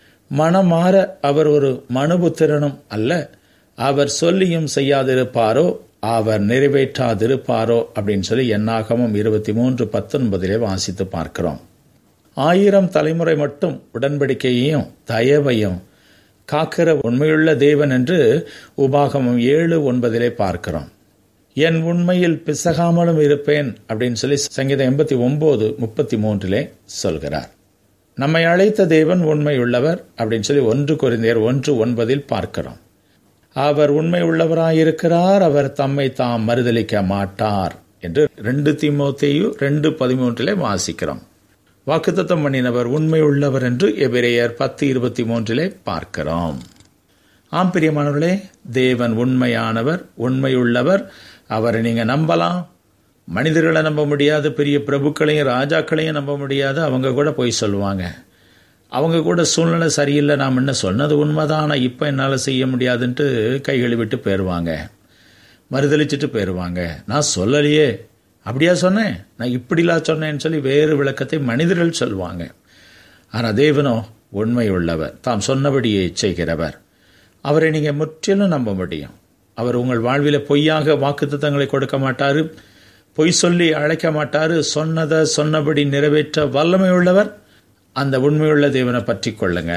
மனமாற அவர் ஒரு மனுபுத்திரனும் அல்ல அவர் சொல்லியும் செய்யாதிருப்பாரோ அவர் நிறைவேற்றாதிருப்பாரோ அப்படின்னு சொல்லி எண்ணாகமும் இருபத்தி மூன்று பத்தொன்பதிலே வாசித்து பார்க்கிறோம் ஆயிரம் தலைமுறை மட்டும் உடன்படிக்கையையும் தயவையும் காக்கிற உண்மையுள்ள தேவன் என்று உபாகமம் ஏழு ஒன்பதிலே பார்க்கிறோம் என் உண்மையில் பிசகாமலும் இருப்பேன் அப்படின்னு சொல்லி சங்கீதம் எண்பத்தி ஒன்பது முப்பத்தி மூன்றிலே சொல்கிறார் நம்மை அழைத்த தேவன் உண்மை உள்ளவர் அப்படின்னு சொல்லி ஒன்று குறைந்தர் ஒன்று ஒன்பதில் பார்க்கிறோம் அவர் உண்மை உள்ளவராயிருக்கிறார் அவர் தம்மை தாம் மறுதளிக்க மாட்டார் என்று ரெண்டு திமுத்தையு ரெண்டு பதிமூன்றிலே வாசிக்கிறோம் வாக்குத்தத்தம் பண்ணினவர் உண்மை உள்ளவர் என்று எபிரேயர் பத்து இருபத்தி மூன்றிலே பார்க்கிறோம் ஆம் பிரியமானவர்களே தேவன் உண்மையானவர் உண்மையுள்ளவர் அவரை நீங்க நம்பலாம் மனிதர்களை நம்ப முடியாது பெரிய பிரபுக்களையும் ராஜாக்களையும் நம்ப முடியாது அவங்க கூட போய் சொல்லுவாங்க அவங்க கூட சூழ்நிலை சரியில்லை நாம் என்ன சொன்னது உண்மைதான் இப்போ என்னால் செய்ய முடியாதுன்ட்டு கை கழுவிட்டு போயிடுவாங்க மறுதளிச்சுட்டு போயிடுவாங்க நான் சொல்லலையே அப்படியா சொன்னேன் நான் இப்படிலாம் சொன்னேன்னு சொல்லி வேறு விளக்கத்தை மனிதர்கள் சொல்லுவாங்க ஆனால் தேவனோ உண்மை உள்ளவர் தாம் சொன்னபடியே செய்கிறவர் அவரை நீங்கள் முற்றிலும் நம்ப முடியும் அவர் உங்கள் வாழ்வில் பொய்யாக வாக்குத்தத்தங்களை கொடுக்க மாட்டாரு பொய் சொல்லி அழைக்க மாட்டாரு சொன்னதை சொன்னபடி நிறைவேற்ற வல்லமை உள்ளவர் அந்த உண்மையுள்ள தேவனை பற்றி கொள்ளுங்க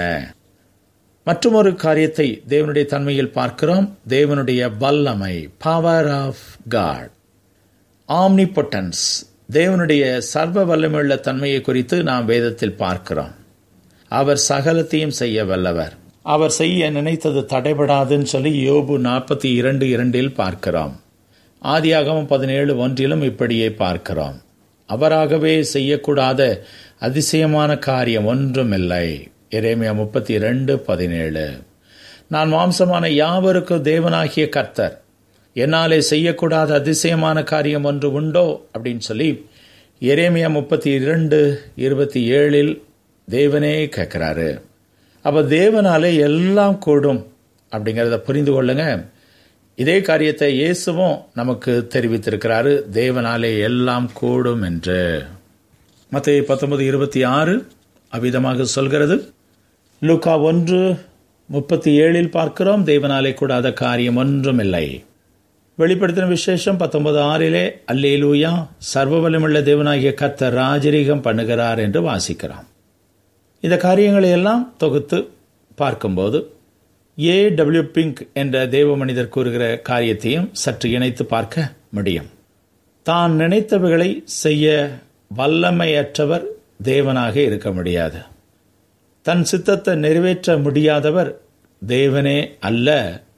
மற்றும் ஒரு காரியத்தை தேவனுடைய தன்மையில் பார்க்கிறோம் தேவனுடைய வல்லமை பவர் ஆஃப் காட் ஆம்னிபொட்டன்ஸ் தேவனுடைய சர்வ வல்லமையுள்ள தன்மையை குறித்து நாம் வேதத்தில் பார்க்கிறோம் அவர் சகலத்தையும் செய்ய வல்லவர் அவர் செய்ய நினைத்தது தடைபடாதுன்னு சொல்லி யோபு நாற்பத்தி இரண்டு இரண்டில் பார்க்கிறோம் ஆதியாகமம் பதினேழு ஒன்றிலும் இப்படியே பார்க்கிறோம் அவராகவே செய்யக்கூடாத அதிசயமான காரியம் ஒன்றுமில்லை எரேமியா முப்பத்தி ரெண்டு பதினேழு நான் மாம்சமான யாவருக்கும் தேவனாகிய கர்த்தர் என்னாலே செய்யக்கூடாத அதிசயமான காரியம் ஒன்று உண்டோ அப்படின்னு சொல்லி எரேமியா முப்பத்தி இரண்டு இருபத்தி ஏழில் தேவனே கேட்குறாரு அப்போ தேவனாலே எல்லாம் கூடும் அப்படிங்கிறத புரிந்து கொள்ளுங்க இதே காரியத்தை இயேசுவும் நமக்கு தெரிவித்திருக்கிறாரு தேவனாலே எல்லாம் கூடும் என்று மத்திய பத்தொன்பது இருபத்தி ஆறு அவ்விதமாக சொல்கிறது லுக்கா ஒன்று முப்பத்தி ஏழில் பார்க்கிறோம் தேவனாலே கூடாத காரியம் ஒன்றும் இல்லை வெளிப்படுத்தின விசேஷம் பத்தொன்பது ஆறிலே அல்லேலூயா சர்வ வல்லமுள்ள தேவனாகிய கர்த்தர் ராஜரீகம் பண்ணுகிறார் என்று வாசிக்கிறோம் இந்த காரியங்களை எல்லாம் தொகுத்து பார்க்கும்போது ஏ டபிள்யூ பிங்க் என்ற தேவ மனிதர் கூறுகிற காரியத்தையும் சற்று இணைத்து பார்க்க முடியும் தான் நினைத்தவைகளை செய்ய வல்லமையற்றவர் தேவனாக இருக்க முடியாது தன் சித்தத்தை நிறைவேற்ற முடியாதவர் தேவனே அல்ல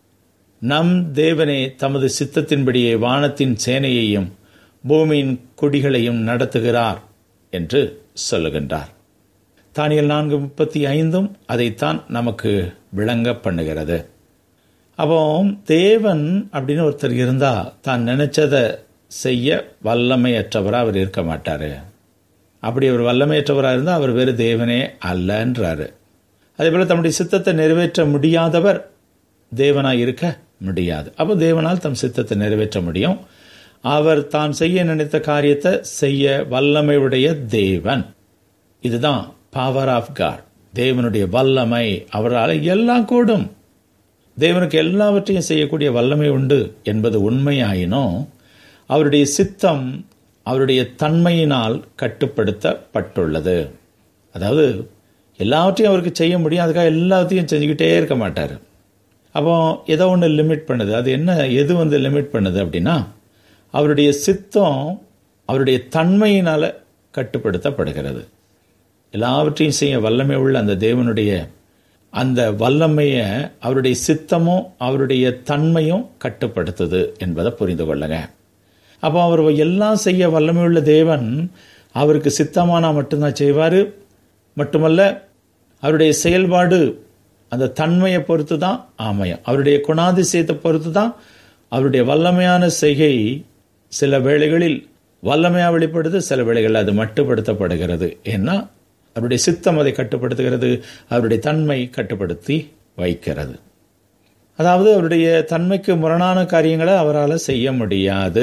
நம் தேவனே தமது சித்தத்தின்படியே வானத்தின் சேனையையும் பூமியின் குடிகளையும் நடத்துகிறார் என்று சொல்லுகின்றார் தானியல் நான்கு முப்பத்தி ஐந்தும் அதைத்தான் நமக்கு விளங்க பண்ணுகிறது அப்போ தேவன் அப்படின்னு ஒருத்தர் இருந்தா தான் நினைச்சதை செய்ய வல்லமையற்றவராக அவர் இருக்க மாட்டாரு அப்படி அவர் வல்லமையற்றவராக இருந்தால் அவர் வேறு தேவனே அல்லன்றாரு அதே போல தம்முடைய சித்தத்தை நிறைவேற்ற முடியாதவர் தேவனாய் இருக்க முடியாது அப்போ தேவனால் தம் சித்தத்தை நிறைவேற்ற முடியும் அவர் தான் செய்ய நினைத்த காரியத்தை செய்ய வல்லமையுடைய தேவன் இதுதான் பவர் ஆஃப் காட் தேவனுடைய வல்லமை அவரால் எல்லாம் கூடும் தேவனுக்கு எல்லாவற்றையும் செய்யக்கூடிய வல்லமை உண்டு என்பது உண்மையாயினும் அவருடைய சித்தம் அவருடைய தன்மையினால் கட்டுப்படுத்தப்பட்டுள்ளது அதாவது எல்லாவற்றையும் அவருக்கு செய்ய முடியும் அதுக்காக எல்லாத்தையும் செஞ்சுக்கிட்டே இருக்க மாட்டார் அப்போ ஏதோ ஒன்று லிமிட் பண்ணுது அது என்ன எது வந்து லிமிட் பண்ணுது அப்படின்னா அவருடைய சித்தம் அவருடைய தன்மையினால் கட்டுப்படுத்தப்படுகிறது எல்லாவற்றையும் செய்ய வல்லமை உள்ள அந்த தேவனுடைய அந்த வல்லமையை அவருடைய சித்தமும் அவருடைய தன்மையும் கட்டுப்படுத்துது என்பதை புரிந்து கொள்ளுங்க அப்போ அவர் எல்லாம் செய்ய வல்லமை உள்ள தேவன் அவருக்கு சித்தமானா மட்டும்தான் செய்வார் மட்டுமல்ல அவருடைய செயல்பாடு அந்த தன்மையை பொறுத்து தான் ஆமையம் அவருடைய குணாதிசயத்தை பொறுத்து தான் அவருடைய வல்லமையான செய்கை சில வேளைகளில் வல்லமையாக வெளிப்படுது சில வேளைகளில் அது மட்டுப்படுத்தப்படுகிறது ஏன்னா அவருடைய சித்தம் அதை கட்டுப்படுத்துகிறது அவருடைய தன்மை கட்டுப்படுத்தி வைக்கிறது அதாவது அவருடைய தன்மைக்கு முரணான காரியங்களை அவரால் செய்ய முடியாது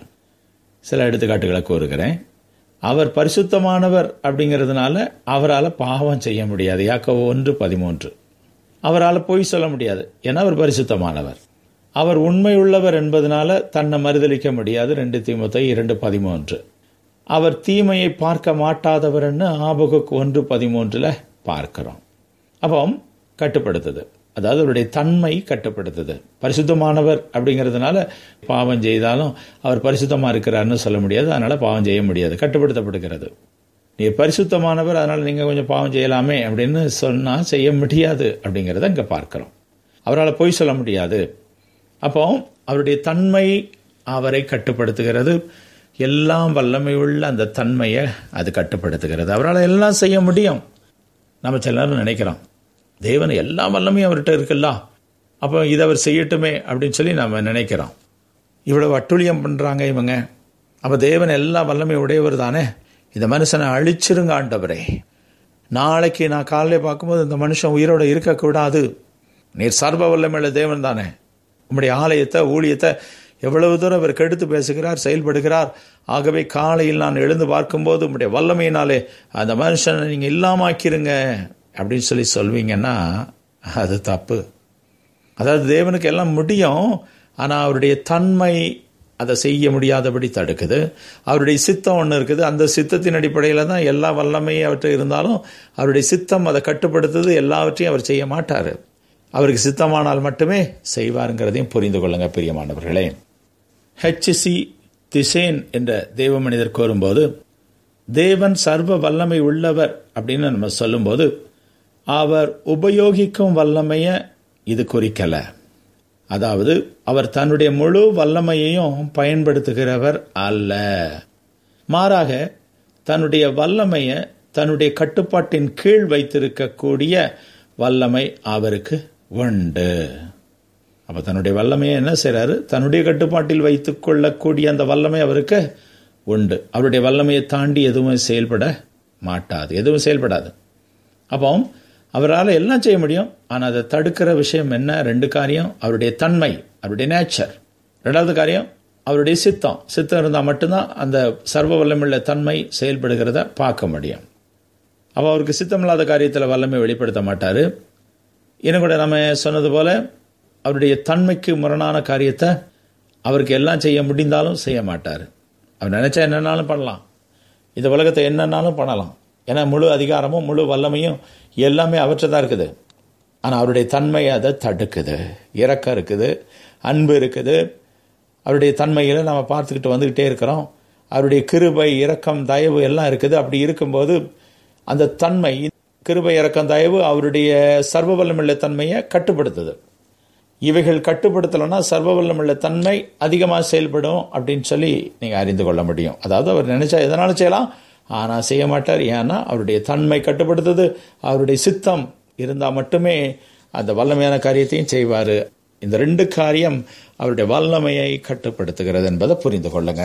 சில எடுத்துக்காட்டுகளை கூறுகிறேன் அவர் பரிசுத்தமானவர் அப்படிங்கிறதுனால அவரால் பாவம் செய்ய முடியாது யாக்கோ ஒன்று பதிமூன்று அவரால் பொய் சொல்ல முடியாது ஏன்னா அவர் பரிசுத்தமானவர் அவர் உண்மை உள்ளவர் என்பதனால தன்னை மறுதளிக்க முடியாது ரெண்டு தீமத்தை இரண்டு பதிமூன்று அவர் தீமையை பார்க்க மாட்டாதவர்னு ஆபகுக்கு ஒன்று பதிமூன்றில் பார்க்கிறோம் அப்போ கட்டுப்படுத்துது அதாவது அவருடைய தன்மை கட்டுப்படுத்துது பரிசுத்தமானவர் அப்படிங்கிறதுனால பாவம் செய்தாலும் அவர் பரிசுத்தமாக இருக்கிறார்னு சொல்ல முடியாது அதனால் பாவம் செய்ய முடியாது கட்டுப்படுத்தப்படுகிறது நீ பரிசுத்தமானவர் அதனால் நீங்கள் கொஞ்சம் பாவம் செய்யலாமே அப்படின்னு சொன்னால் செய்ய முடியாது அப்படிங்கிறத இங்கே பார்க்குறோம் அவரால் பொய் சொல்ல முடியாது அப்போ அவருடைய தன்மை அவரை கட்டுப்படுத்துகிறது எல்லாம் வல்லமையுள்ள அந்த தன்மையை அது கட்டுப்படுத்துகிறது அவரால் எல்லாம் செய்ய முடியும் நம்ம சில நேரம் நினைக்கிறோம் தேவன் எல்லா வல்லமையும் அவர்கிட்ட இருக்குல்ல அப்போ இதை அவர் செய்யட்டுமே அப்படின்னு சொல்லி நம்ம நினைக்கிறோம் இவ்வளவு அட்டுழியம் பண்ணுறாங்க இவங்க அப்போ தேவன் எல்லா வல்லமை உடையவர் தானே இந்த மனுஷனை அழிச்சிருங்க ஆண்டவரே நாளைக்கு நான் காலையில் பார்க்கும்போது இந்த மனுஷன் உயிரோடு இருக்கக்கூடாது நீர் சர்வ வல்லமையுள்ள தேவன் தானே உம்முடைய ஆலயத்தை ஊழியத்தை எவ்வளவு தூரம் அவர் கெடுத்து பேசுகிறார் செயல்படுகிறார் ஆகவே காலையில் நான் எழுந்து பார்க்கும்போது உங்களுடைய வல்லமையினாலே அந்த மனுஷனை நீங்கள் இல்லாமாக்கிருங்க அப்படின்னு சொல்லி சொல்வீங்கன்னா அது தப்பு அதாவது தேவனுக்கு எல்லாம் முடியும் ஆனால் அவருடைய தன்மை அதை செய்ய முடியாதபடி தடுக்குது அவருடைய சித்தம் ஒன்று இருக்குது அந்த சித்தத்தின் அடிப்படையில் தான் எல்லா வல்லமையும் அவற்றை இருந்தாலும் அவருடைய சித்தம் அதை கட்டுப்படுத்துது எல்லாவற்றையும் அவர் செய்ய மாட்டார் அவருக்கு சித்தமானால் மட்டுமே செய்வாருங்கிறதையும் புரிந்து கொள்ளுங்க பிரியமானவர்களே ஹெச்சி திசேன் என்ற தேவ மனிதர் கோரும்போது தேவன் சர்வ வல்லமை உள்ளவர் அப்படின்னு நம்ம சொல்லும்போது அவர் உபயோகிக்கும் வல்லமைய இது குறிக்கல அதாவது அவர் தன்னுடைய முழு வல்லமையையும் பயன்படுத்துகிறவர் அல்ல மாறாக தன்னுடைய வல்லமைய தன்னுடைய கட்டுப்பாட்டின் கீழ் வைத்திருக்கக்கூடிய வல்லமை அவருக்கு உண்டு அப்ப தன்னுடைய வல்லமையை என்ன செய்றாரு தன்னுடைய கட்டுப்பாட்டில் வைத்துக் கொள்ளக்கூடிய அந்த வல்லமை அவருக்கு உண்டு அவருடைய வல்லமையை தாண்டி எதுவும் செயல்பட மாட்டாது எதுவும் செயல்படாது அப்போ அவரால் எல்லாம் செய்ய முடியும் ஆனால் அதை தடுக்கிற விஷயம் என்ன ரெண்டு காரியம் அவருடைய தன்மை அவருடைய நேச்சர் ரெண்டாவது காரியம் அவருடைய சித்தம் சித்தம் இருந்தால் மட்டும்தான் அந்த சர்வ வல்லமுள்ள தன்மை செயல்படுகிறத பார்க்க முடியும் அப்போ அவருக்கு சித்தம் இல்லாத காரியத்தில் வல்லமை வெளிப்படுத்த மாட்டார் இன்னும் கூட நம்ம சொன்னது போல அவருடைய தன்மைக்கு முரணான காரியத்தை அவருக்கு எல்லாம் செய்ய முடிந்தாலும் செய்ய மாட்டார் அவர் நினைச்சா என்னன்னாலும் பண்ணலாம் இந்த உலகத்தை என்னன்னாலும் பண்ணலாம் ஏன்னா முழு அதிகாரமும் முழு வல்லமையும் எல்லாமே அவற்றை தான் இருக்குது ஆனால் அவருடைய தன்மை அதை தடுக்குது இறக்கம் இருக்குது அன்பு இருக்குது அவருடைய தன்மைகளை நம்ம பார்த்துக்கிட்டு வந்துக்கிட்டே இருக்கிறோம் அவருடைய கிருபை இரக்கம் தயவு எல்லாம் இருக்குது அப்படி இருக்கும்போது அந்த தன்மை கிருபை இரக்கம் தயவு அவருடைய சர்வ வல்லமுள்ள தன்மையை கட்டுப்படுத்துது இவைகள் கட்டுப்படுத்தலைன்னா சர்வ வல்லமுள்ள தன்மை அதிகமாக செயல்படும் அப்படின்னு சொல்லி நீங்கள் அறிந்து கொள்ள முடியும் அதாவது அவர் நினைச்சா எதனாலும் செய்யலாம் ஆனால் செய்ய மாட்டார் ஏன்னா அவருடைய தன்மை கட்டுப்படுத்துது அவருடைய சித்தம் இருந்தால் மட்டுமே அந்த வல்லமையான காரியத்தையும் செய்வார் இந்த ரெண்டு காரியம் அவருடைய வல்லமையை கட்டுப்படுத்துகிறது என்பதை புரிந்து கொள்ளுங்க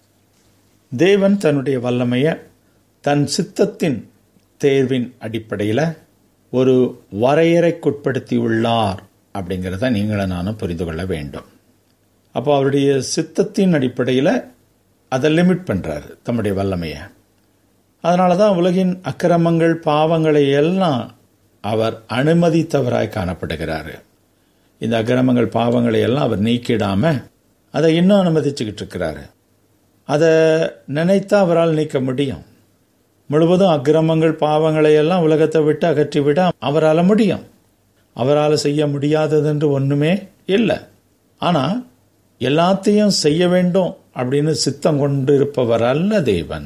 தேவன் தன்னுடைய வல்லமையை தன் சித்தத்தின் தேர்வின் அடிப்படையில் ஒரு வரையறைக்குட்படுத்தி உள்ளார் அப்படிங்கிறத நீங்களும் நானும் புரிந்து கொள்ள வேண்டும் அப்போ அவருடைய சித்தத்தின் அடிப்படையில் அதை லிமிட் பண்ணுறாரு தம்முடைய வல்லமையை அதனால தான் உலகின் அக்கிரமங்கள் பாவங்களை எல்லாம் அவர் அனுமதித்தவராய் காணப்படுகிறாரு இந்த அக்கிரமங்கள் பாவங்களை எல்லாம் அவர் நீக்கிடாம அதை இன்னும் அனுமதிச்சுக்கிட்டு இருக்கிறாரு அதை நினைத்தா அவரால் நீக்க முடியும் முழுவதும் அக்கிரமங்கள் பாவங்களை எல்லாம் உலகத்தை விட்டு அகற்றிவிட அவரால் முடியும் அவரால் செய்ய முடியாததென்று ஒன்றுமே இல்லை ஆனால் எல்லாத்தையும் செய்ய வேண்டும் அப்படின்னு சித்தம் கொண்டு இருப்பவர் அல்ல தேவன்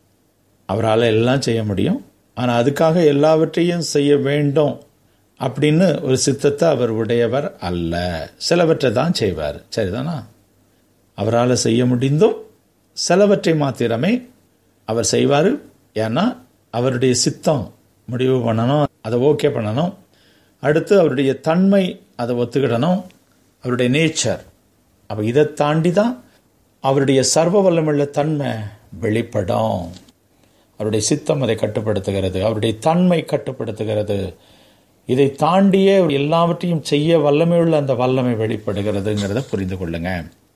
அவரால் எல்லாம் செய்ய முடியும் ஆனால் அதுக்காக எல்லாவற்றையும் செய்ய வேண்டும் அப்படின்னு ஒரு சித்தத்தை அவர் உடையவர் அல்ல சிலவற்றை தான் செய்வார் சரிதானா அவரால் செய்ய முடிந்தும் சிலவற்றை மாத்திரமே அவர் செய்வார் ஏன்னா அவருடைய சித்தம் முடிவு பண்ணணும் அதை ஓகே பண்ணணும் அடுத்து அவருடைய தன்மை அதை ஒத்துக்கிடணும் அவருடைய நேச்சர் அப்போ இதை தாண்டி தான் அவருடைய சர்வ வல்லமுள்ள தன்மை வெளிப்படும் அவருடைய சித்தம் அதை கட்டுப்படுத்துகிறது அவருடைய தன்மை கட்டுப்படுத்துகிறது இதை தாண்டிய எல்லாவற்றையும் செய்ய வல்லமையுள்ள அந்த வல்லமை வெளிப்படுகிறதுங்கிறத புரிந்து கொள்ளுங்க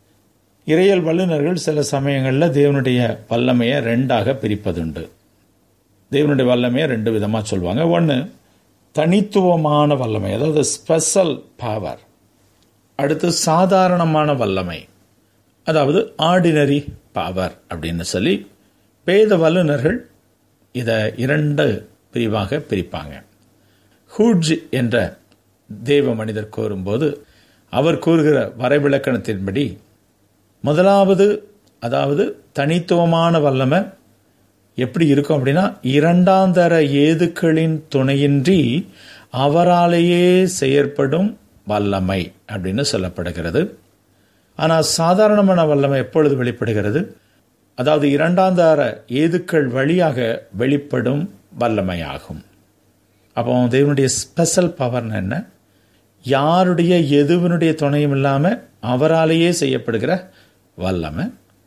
இறையல் வல்லுநர்கள் சில சமயங்களில் தேவனுடைய வல்லமையை ரெண்டாக பிரிப்பதுண்டு தேவனுடைய வல்லமையை ரெண்டு விதமாக சொல்லுவாங்க ஒன்று தனித்துவமான வல்லமை அதாவது ஸ்பெஷல் பவர் அடுத்து சாதாரணமான வல்லமை அதாவது ஆர்டினரி பவர் அப்படின்னு சொல்லி வேத வல்லுநர்கள் இதை இரண்டு பிரிவாக பிரிப்பாங்க ஹூட்ஜ் என்ற தேவ மனிதர் கோரும்போது அவர் கூறுகிற வரைவிலக்கணத்தின்படி முதலாவது அதாவது தனித்துவமான வல்லமை எப்படி இருக்கும் அப்படின்னா இரண்டாந்தர ஏதுக்களின் துணையின்றி அவராலேயே செயற்படும் வல்லமை அப்படின்னு சொல்லப்படுகிறது ஆனால் சாதாரணமான வல்லமை எப்பொழுது வெளிப்படுகிறது அதாவது இரண்டாந்தார ஏதுக்கள் வழியாக வெளிப்படும் வல்லமையாகும் அப்போ தேவனுடைய ஸ்பெஷல் பவர்னு என்ன யாருடைய எதுவனுடைய துணையும் இல்லாமல் அவராலேயே செய்யப்படுகிற வல்லமை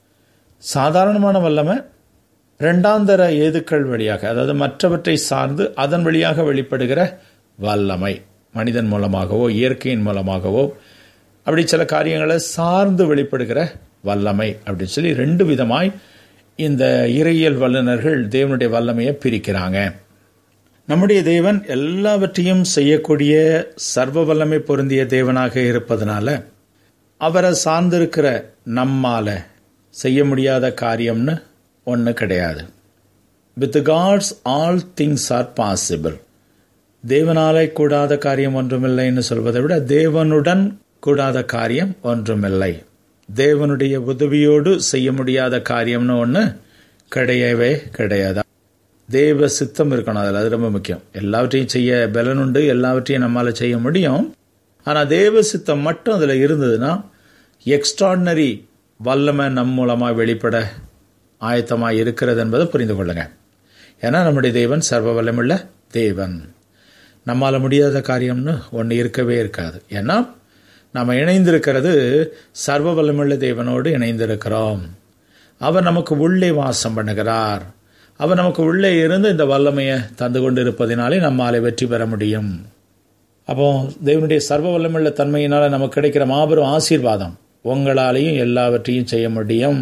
சாதாரணமான வல்லமை ரெண்டாந்தர ஏதுக்கள் வழியாக அதாவது மற்றவற்றை சார்ந்து அதன் வழியாக வெளிப்படுகிற வல்லமை மனிதன் மூலமாகவோ இயற்கையின் மூலமாகவோ அப்படி சில காரியங்களை சார்ந்து வெளிப்படுகிற வல்லமை அப்படின்னு சொல்லி ரெண்டு விதமாய் இந்த இறையியல் வல்லுநர்கள் தேவனுடைய வல்லமையை பிரிக்கிறாங்க நம்முடைய தேவன் எல்லாவற்றையும் செய்யக்கூடிய சர்வ வல்லமை பொருந்திய தேவனாக இருப்பதனால அவரை சார்ந்திருக்கிற நம்மால செய்ய முடியாத காரியம்னு ஒன்று கிடையாது with God's all things are possible தேவனாலே கூடாத காரியம் ஒன்றுமில்லைன்னு சொல்வதை விட தேவனுடன் கூடாத காரியம் ஒன்றுமில்லை தேவனுடைய உதவியோடு செய்ய முடியாத காரியம்னு ஒன்று கிடையவே கிடையாது தேவ சித்தம் இருக்கணும் அதில் அது ரொம்ப முக்கியம் எல்லாவற்றையும் செய்ய பலன் உண்டு எல்லாவற்றையும் நம்மளால் செய்ய முடியும் ஆனால் தேவ சித்தம் மட்டும் அதில் இருந்ததுன்னா எக்ஸ்ட்ராடினரி வல்லமை நம் மூலமாக வெளிப்பட ஆயத்தமாக இருக்கிறது என்பதை புரிந்து கொள்ளுங்க ஏன்னா நம்முடைய தேவன் சர்வ வல்லமுள்ள தேவன் நம்மால் முடியாத காரியம்னு ஒன்று இருக்கவே இருக்காது ஏன்னா நாம் இணைந்திருக்கிறது சர்வ வல்லமுள்ள தேவனோடு இணைந்திருக்கிறோம் அவர் நமக்கு உள்ளே வாசம் பண்ணுகிறார் அவர் நமக்கு உள்ளே இருந்து இந்த வல்லமையை தந்து கொண்டு இருப்பதினாலே நம்மாலே வெற்றி பெற முடியும் அப்போ தேவனுடைய சர்வ வல்லமுள்ள தன்மையினால் நமக்கு கிடைக்கிற மாபெரும் ஆசீர்வாதம் உங்களாலேயும் எல்லாவற்றையும் செய்ய முடியும்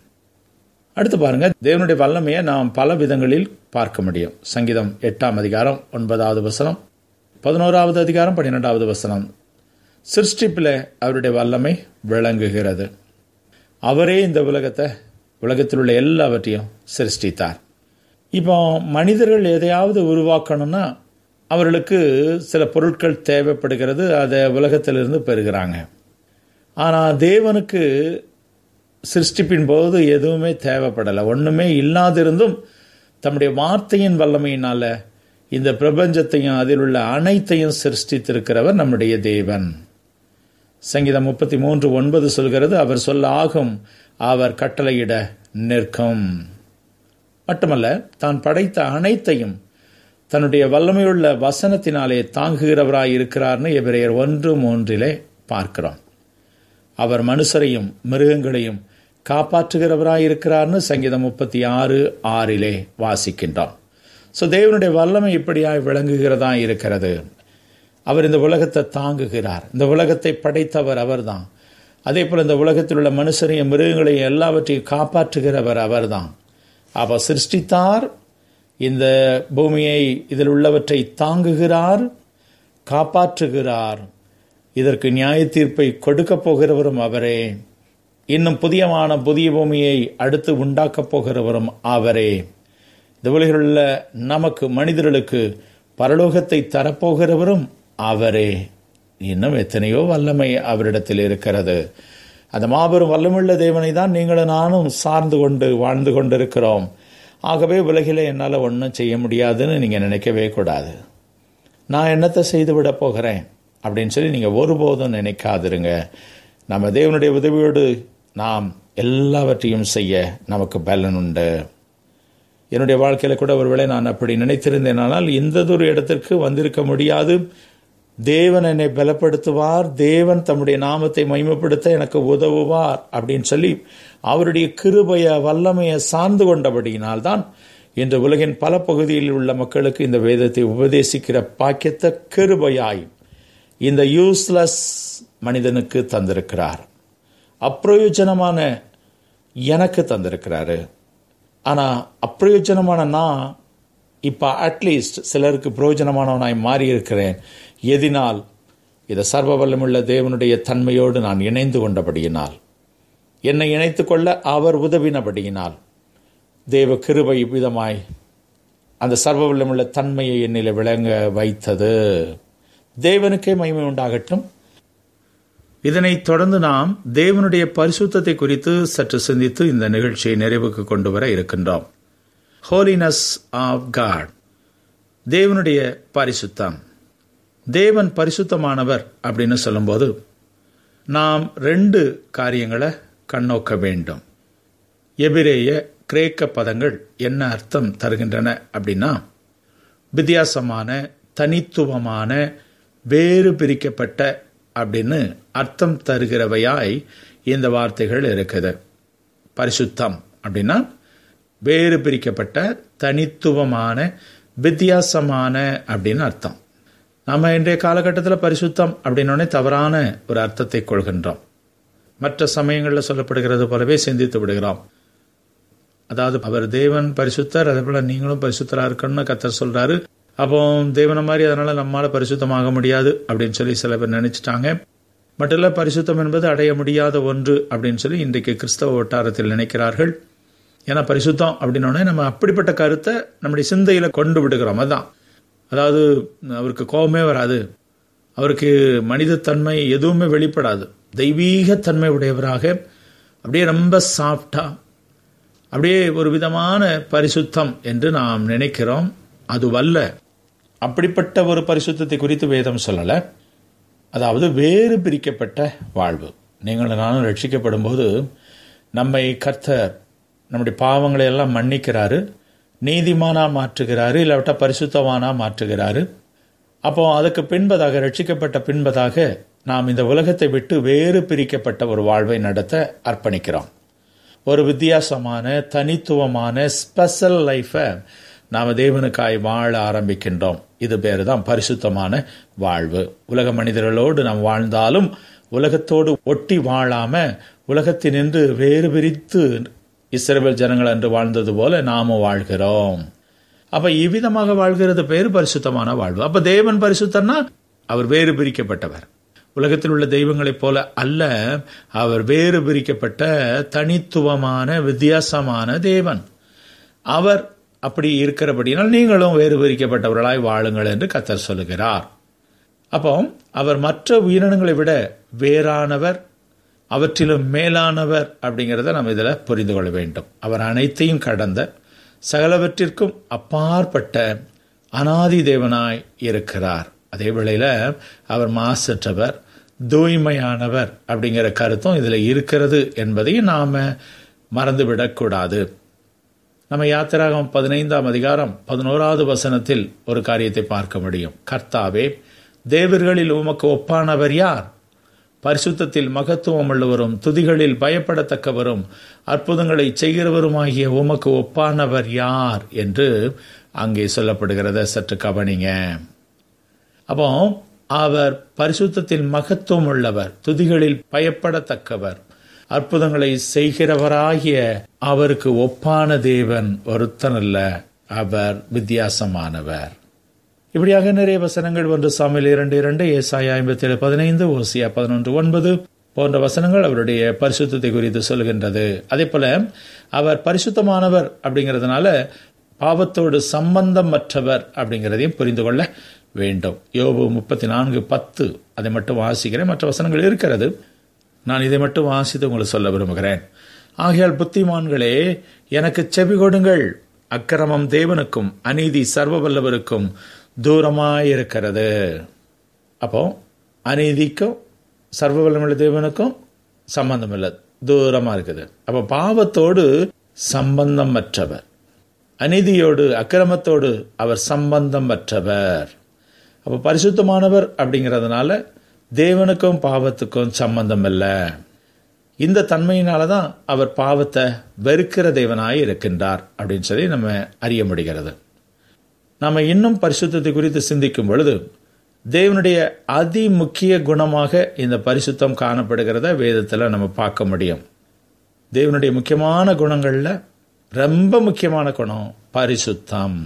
அடுத்து பாருங்க தேவனுடைய வல்லமையை நாம் பல விதங்களில் பார்க்க முடியும் சங்கீதம் எட்டாம் அதிகாரம் ஒன்பதாவது வசனம் பதினோராவது அதிகாரம் பன்னிரெண்டாவது வசனம் சிருஷ்டிப்பில் அவருடைய வல்லமை விளங்குகிறது அவரே இந்த உலகத்தை உலகத்தில் உள்ள எல்லாவற்றையும் சிருஷ்டித்தார் இப்போ மனிதர்கள் எதையாவது உருவாக்கணும்னா அவர்களுக்கு சில பொருட்கள் தேவைப்படுகிறது அதை உலகத்திலிருந்து பெறுகிறாங்க ஆனால் தேவனுக்கு சிருஷ்டிப்பின் போது எதுவுமே தேவைப்படலை ஒன்றுமே இல்லாதிருந்தும் தம்முடைய வார்த்தையின் வல்லமையினால இந்த பிரபஞ்சத்தையும் அதில் உள்ள அனைத்தையும் சிருஷ்டித்திருக்கிறவர் நம்முடைய தேவன் சங்கீதம் முப்பத்தி மூன்று ஒன்பது சொல்கிறது அவர் சொல்ல ஆகும் அவர் கட்டளையிட நிற்கும் மட்டுமல்ல தான் படைத்த அனைத்தையும் தன்னுடைய வல்லமையுள்ள வசனத்தினாலே தாங்குகிறவராய் இருக்கிறார்னு எபிரேயர் ஒன்று மூன்றிலே பார்க்கிறோம் அவர் மனுஷரையும் மிருகங்களையும் காப்பாற்றுகிறவராய் இருக்கிறார்னு சங்கீதம் முப்பத்தி ஆறு ஆறிலே வாசிக்கின்றோம் ஸோ தேவனுடைய வல்லமை இப்படியாய் விளங்குகிறதா இருக்கிறது அவர் இந்த உலகத்தை தாங்குகிறார் இந்த உலகத்தை படைத்தவர் அவர்தான் அதே போல் இந்த உலகத்தில் உள்ள மனுஷரையும் மிருகங்களையும் எல்லாவற்றையும் காப்பாற்றுகிறவர் அவர்தான் அவர் சிருஷ்டித்தார் இந்த பூமியை இதில் உள்ளவற்றை தாங்குகிறார் காப்பாற்றுகிறார் இதற்கு நியாய தீர்ப்பை கொடுக்கப் போகிறவரும் அவரே இன்னும் புதியமான புதிய பூமியை அடுத்து உண்டாக்கப் போகிறவரும் அவரே இந்த உலகில் உள்ள நமக்கு மனிதர்களுக்கு பரலோகத்தை தரப்போகிறவரும் அவரே இன்னும் எத்தனையோ வல்லமை அவரிடத்தில் இருக்கிறது அந்த மாபெரும் வல்லமுள்ள தேவனை தான் நீங்களும் நானும் சார்ந்து கொண்டு வாழ்ந்து கொண்டிருக்கிறோம் ஆகவே உலகில் என்னால் ஒன்றும் செய்ய முடியாதுன்னு நீங்கள் நினைக்கவே கூடாது நான் என்னத்தை செய்து விட போகிறேன் அப்படின்னு சொல்லி நீங்கள் ஒருபோதும் நினைக்காதிருங்க நம்ம தேவனுடைய உதவியோடு நாம் எல்லாவற்றையும் செய்ய நமக்கு பலன் உண்டு என்னுடைய வாழ்க்கையில் கூட ஒருவேளை நான் அப்படி நினைத்திருந்தேனானால் இந்ததொரு இடத்திற்கு வந்திருக்க முடியாது தேவன் என்னை பலப்படுத்துவார் தேவன் தம்முடைய நாமத்தை மைமைப்படுத்த எனக்கு உதவுவார் அப்படின்னு சொல்லி அவருடைய கிருபைய வல்லமையை சார்ந்து கொண்டபடியினால்தான் இன்று உலகின் பல பகுதியில் உள்ள மக்களுக்கு இந்த வேதத்தை உபதேசிக்கிற பாக்கியத்தை கிருபையாய் இந்த யூஸ்லெஸ் மனிதனுக்கு தந்திருக்கிறார் அப்பிரயோஜனமான எனக்கு தந்திருக்கிறாரு ஆனால் அப்பிரயோஜனமான நான் இப்போ அட்லீஸ்ட் சிலருக்கு பிரயோஜனமானவனாய் மாறி இருக்கிறேன் எதினால் இதை சர்வ வல்லமுள்ள தேவனுடைய தன்மையோடு நான் இணைந்து கொண்டபடியினால் என்னை இணைத்து கொள்ள அவர் உதவினபடியினால் தேவ கிருபை விதமாய் அந்த சர்வ வல்லமுள்ள தன்மையை என்னில் விளங்க வைத்தது தேவனுக்கே மகிமை உண்டாகட்டும் இதனைத் தொடர்ந்து நாம் தேவனுடைய பரிசுத்தத்தை குறித்து சற்று சிந்தித்து இந்த நிகழ்ச்சியை நிறைவுக்கு கொண்டு வர இருக்கின்றோம் ஹோலினஸ் ஆஃப் காட் தேவனுடைய பரிசுத்தம் தேவன் பரிசுத்தமானவர் அப்படின்னு சொல்லும்போது நாம் ரெண்டு காரியங்களை கண்ணோக்க வேண்டும் எபிரேய கிரேக்க பதங்கள் என்ன அர்த்தம் தருகின்றன அப்படின்னா வித்தியாசமான தனித்துவமான வேறு பிரிக்கப்பட்ட அப்படின்னு அர்த்தம் தருகிறவையாய் இந்த வார்த்தைகள் இருக்குது பரிசுத்தம் அப்படின்னா வேறு பிரிக்கப்பட்ட தனித்துவமான வித்தியாசமான அப்படின்னு அர்த்தம் நம்ம இன்றைய காலகட்டத்தில் பரிசுத்தம் அப்படின்னோடனே தவறான ஒரு அர்த்தத்தை கொள்கின்றோம் மற்ற சமயங்களில் சொல்லப்படுகிறது போலவே சிந்தித்து விடுகிறோம் அதாவது அவர் தேவன் பரிசுத்தர் அதே போல நீங்களும் பரிசுத்தரா இருக்கணும்னு கத்தர் சொல்றாரு அப்போ தேவனை மாதிரி அதனால நம்மால பரிசுத்தமாக முடியாது அப்படின்னு சொல்லி சில பேர் நினைச்சிட்டாங்க மட்டும் இல்ல பரிசுத்தம் என்பது அடைய முடியாத ஒன்று அப்படின்னு சொல்லி இன்றைக்கு கிறிஸ்தவ வட்டாரத்தில் நினைக்கிறார்கள் ஏன்னா பரிசுத்தம் அப்படின்னோடனே நம்ம அப்படிப்பட்ட கருத்தை நம்முடைய சிந்தையில கொண்டு விடுகிறோம் அதான் அதாவது அவருக்கு கோபமே வராது அவருக்கு மனிதத்தன்மை எதுவுமே வெளிப்படாது தெய்வீகத்தன்மை உடையவராக அப்படியே ரொம்ப சாஃப்டா அப்படியே ஒரு விதமான பரிசுத்தம் என்று நாம் நினைக்கிறோம் அதுவல்ல அப்படிப்பட்ட ஒரு பரிசுத்தத்தை குறித்து வேதம் சொல்லல அதாவது வேறு பிரிக்கப்பட்ட வாழ்வு நீங்கள் நானும் ரட்சிக்கப்படும் போது நம்மை கர்த்தர் நம்முடைய பாவங்களை எல்லாம் மன்னிக்கிறாரு நீதிமானா மாற்றுகிறாரு இல்லாவிட்டா பரிசுத்தவானா மாற்றுகிறாரு அப்போ அதுக்கு பின்பதாக ரட்சிக்கப்பட்ட பின்பதாக நாம் இந்த உலகத்தை விட்டு வேறு பிரிக்கப்பட்ட ஒரு வாழ்வை நடத்த அர்ப்பணிக்கிறோம் ஒரு வித்தியாசமான தனித்துவமான ஸ்பெஷல் லைஃபை நாம் தேவனுக்காய் வாழ ஆரம்பிக்கின்றோம் இது பேர் தான் பரிசுத்தமான வாழ்வு உலக மனிதர்களோடு நாம் வாழ்ந்தாலும் உலகத்தோடு ஒட்டி வாழாம உலகத்தினின்று வேறு பிரித்து இஸ்ரேல் ஜனங்கள் அன்று வாழ்ந்தது போல நாமும் வாழ்கிறோம் அப்ப இவ்விதமாக வாழ்கிறது பேர் பரிசுத்தமான வாழ்வு அப்ப தேவன் பரிசுத்தன்னா அவர் வேறு பிரிக்கப்பட்டவர் உலகத்தில் உள்ள தெய்வங்களைப் போல அல்ல அவர் வேறு பிரிக்கப்பட்ட தனித்துவமான வித்தியாசமான தேவன் அவர் அப்படி இருக்கிறபடினால் நீங்களும் வேறு பிரிக்கப்பட்டவர்களாய் வாழுங்கள் என்று கத்தர் சொல்லுகிறார் அப்போ அவர் மற்ற உயிரினங்களை விட வேறானவர் அவற்றிலும் மேலானவர் அப்படிங்கிறத நம்ம இதில் புரிந்து கொள்ள வேண்டும் அவர் அனைத்தையும் கடந்த சகலவற்றிற்கும் அப்பாற்பட்ட அனாதி தேவனாய் இருக்கிறார் அதே வேளையில் அவர் மாசற்றவர் தூய்மையானவர் அப்படிங்கிற கருத்தும் இதில் இருக்கிறது என்பதையும் நாம் மறந்துவிடக்கூடாது நம்ம யாத்திராகம் பதினைந்தாம் அதிகாரம் பதினோராவது வசனத்தில் ஒரு காரியத்தை பார்க்க முடியும் கர்த்தாவே தேவர்களில் உமக்கு ஒப்பானவர் யார் பரிசுத்தத்தில் மகத்துவம் உள்ளவரும் துதிகளில் பயப்படத்தக்கவரும் அற்புதங்களை செய்கிறவருமாகிய உமக்கு ஒப்பானவர் யார் என்று அங்கே சொல்லப்படுகிறத சற்று கவனிங்க அப்போ அவர் பரிசுத்தத்தில் மகத்துவம் உள்ளவர் துதிகளில் பயப்படத்தக்கவர் அற்புதங்களை செய்கிறவராகிய அவருக்கு ஒப்பான தேவன் ஒருத்தன் அல்ல அவர் வித்தியாசமானவர் இப்படியாக நிறைய வசனங்கள் ஒன்று சாமியில் இரண்டு இரண்டு ஏசாயா ஐம்பத்தி ஏழு பதினைந்து ஓசியா பதினொன்று ஒன்பது போன்ற வசனங்கள் அவருடைய பரிசுத்தத்தை குறித்து சொல்கின்றது அதே போல அவர் பரிசுத்தமானவர் அப்படிங்கிறதுனால பாவத்தோடு சம்பந்தமற்றவர் அப்படிங்கிறதையும் புரிந்து கொள்ள வேண்டும் யோபு முப்பத்தி நான்கு பத்து அதை மட்டும் வாசிக்கிறேன் மற்ற வசனங்கள் இருக்கிறது நான் இதை மட்டும் வாசித்து உங்களுக்கு சொல்ல விரும்புகிறேன் ஆகையால் புத்திமான்களே எனக்கு செவி கொடுங்கள் அக்கிரமம் தேவனுக்கும் அநீதி சர்வ வல்லவருக்கும் தூரமாயிருக்கிறது அப்போ அநீதிக்கும் சர்வ வல்லமுள்ள தேவனுக்கும் சம்பந்தம் இல்லை தூரமா இருக்குது அப்போ பாவத்தோடு சம்பந்தம் மற்றவர் அநீதியோடு அக்கிரமத்தோடு அவர் சம்பந்தம் மற்றவர் அப்போ பரிசுத்தமானவர் அப்படிங்கிறதுனால தேவனுக்கும் பாவத்துக்கும் சம்பந்தம் இல்லை இந்த தன்மையினால தான் அவர் பாவத்தை வெறுக்கிற தேவனாய் இருக்கின்றார் அப்படின்னு சொல்லி நம்ம அறிய முடிகிறது நம்ம இன்னும் பரிசுத்தத்தை குறித்து சிந்திக்கும் பொழுது தேவனுடைய அதி முக்கிய குணமாக இந்த பரிசுத்தம் காணப்படுகிறத வேதத்தில் நம்ம பார்க்க முடியும் தேவனுடைய முக்கியமான குணங்களில் ரொம்ப முக்கியமான குணம் பரிசுத்தம்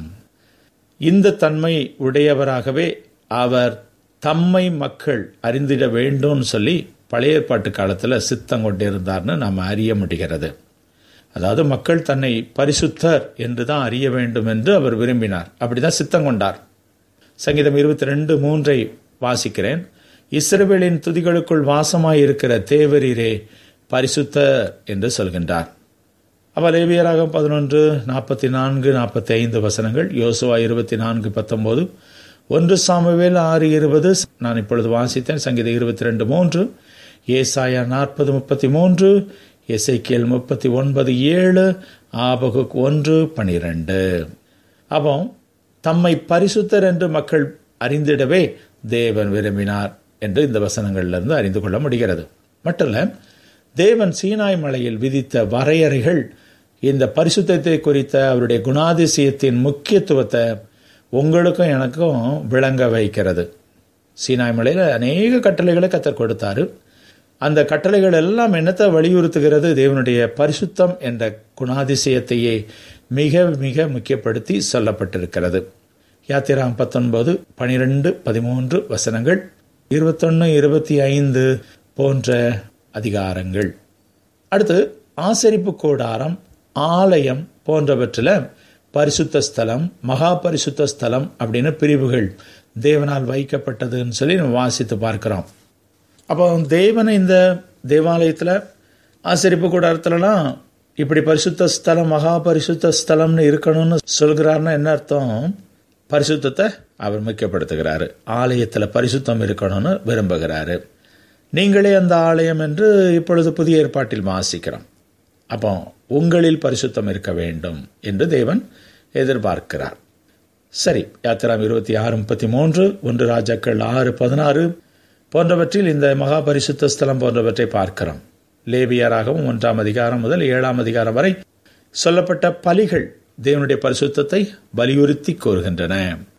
இந்த தன்மை உடையவராகவே அவர் தம்மை மக்கள் அறிந்திட வேண்டும்னு சொல்லி பழைய ஏற்பாட்டு காலத்தில் சித்தம் கொண்டிருந்தார்னு நாம் அறிய முடிகிறது அதாவது மக்கள் தன்னை பரிசுத்தர் என்று தான் அறிய வேண்டும் என்று அவர் விரும்பினார் அப்படிதான் சித்தம் கொண்டார் சங்கீதம் இருபத்தி ரெண்டு மூன்றை வாசிக்கிறேன் இஸ்ரவேலின் துதிகளுக்குள் வாசமாயிருக்கிற தேவரீரே பரிசுத்தர் என்று சொல்கின்றார் அப்ப லேவியராகம் பதினொன்று நாற்பத்தி நான்கு நாற்பத்தி ஐந்து வசனங்கள் யோசுவா இருபத்தி நான்கு பத்தொன்பது ஒன்று சாமுவேல் ஆறு இருபது நான் இப்பொழுது வாசித்தேன் சங்கீதம் இருபத்தி ரெண்டு மூன்று ஏசாயா நாற்பது முப்பத்தி மூன்று எசைக்கியல் முப்பத்தி ஒன்பது ஏழு ஆபகுக் ஒன்று பனிரெண்டு அப்போ தம்மை பரிசுத்தர் என்று மக்கள் அறிந்திடவே தேவன் விரும்பினார் என்று இந்த வசனங்களிலிருந்து அறிந்து கொள்ள முடிகிறது மட்டுமல்ல தேவன் சீனாய் மலையில் விதித்த வரையறைகள் இந்த பரிசுத்தத்தை குறித்த அவருடைய குணாதிசயத்தின் முக்கியத்துவத்தை உங்களுக்கும் எனக்கும் விளங்க வைக்கிறது சீனாய் மலையில் அநேக கட்டளைகளை கத்தர் கொடுத்தாரு அந்த கட்டளைகள் எல்லாம் என்னத்தை வலியுறுத்துகிறது தேவனுடைய பரிசுத்தம் என்ற குணாதிசயத்தையே மிக மிக முக்கியப்படுத்தி சொல்லப்பட்டிருக்கிறது யாத்திராம் பத்தொன்பது பனிரெண்டு பதிமூன்று வசனங்கள் இருபத்தொன்று இருபத்தி ஐந்து போன்ற அதிகாரங்கள் அடுத்து ஆசரிப்பு கூடாரம் ஆலயம் போன்றவற்றில் பரிசுத்த ஸ்தலம் மகா பரிசுத்த ஸ்தலம் அப்படின்னு பிரிவுகள் தேவனால் வைக்கப்பட்டதுன்னு சொல்லி நம்ம வாசித்து பார்க்கிறோம் அப்போ தேவனை இந்த தேவாலயத்தில் ஆசரிப்பு கூடாரத்துலலாம் இப்படி பரிசுத்த ஸ்தலம் மகா பரிசுத்த ஸ்தலம்னு இருக்கணும்னு சொல்கிறாருன்னா என்ன அர்த்தம் பரிசுத்தத்தை அவர் முக்கியப்படுத்துகிறாரு ஆலயத்தில் பரிசுத்தம் இருக்கணும்னு விரும்புகிறாரு நீங்களே அந்த ஆலயம் என்று இப்பொழுது புதிய ஏற்பாட்டில் வாசிக்கிறோம் அப்போ உங்களில் பரிசுத்தம் இருக்க வேண்டும் என்று தேவன் எதிர்பார்க்கிறார் சரி யாத்திராம் இருபத்தி ஆறு முப்பத்தி மூன்று ஒன்று ராஜாக்கள் ஆறு பதினாறு போன்றவற்றில் இந்த மகா பரிசுத்த ஸ்தலம் போன்றவற்றை பார்க்கிறோம் லேபியராகவும் ஒன்றாம் அதிகாரம் முதல் ஏழாம் அதிகாரம் வரை சொல்லப்பட்ட பலிகள் தேவனுடைய பரிசுத்தத்தை வலியுறுத்தி கோருகின்றன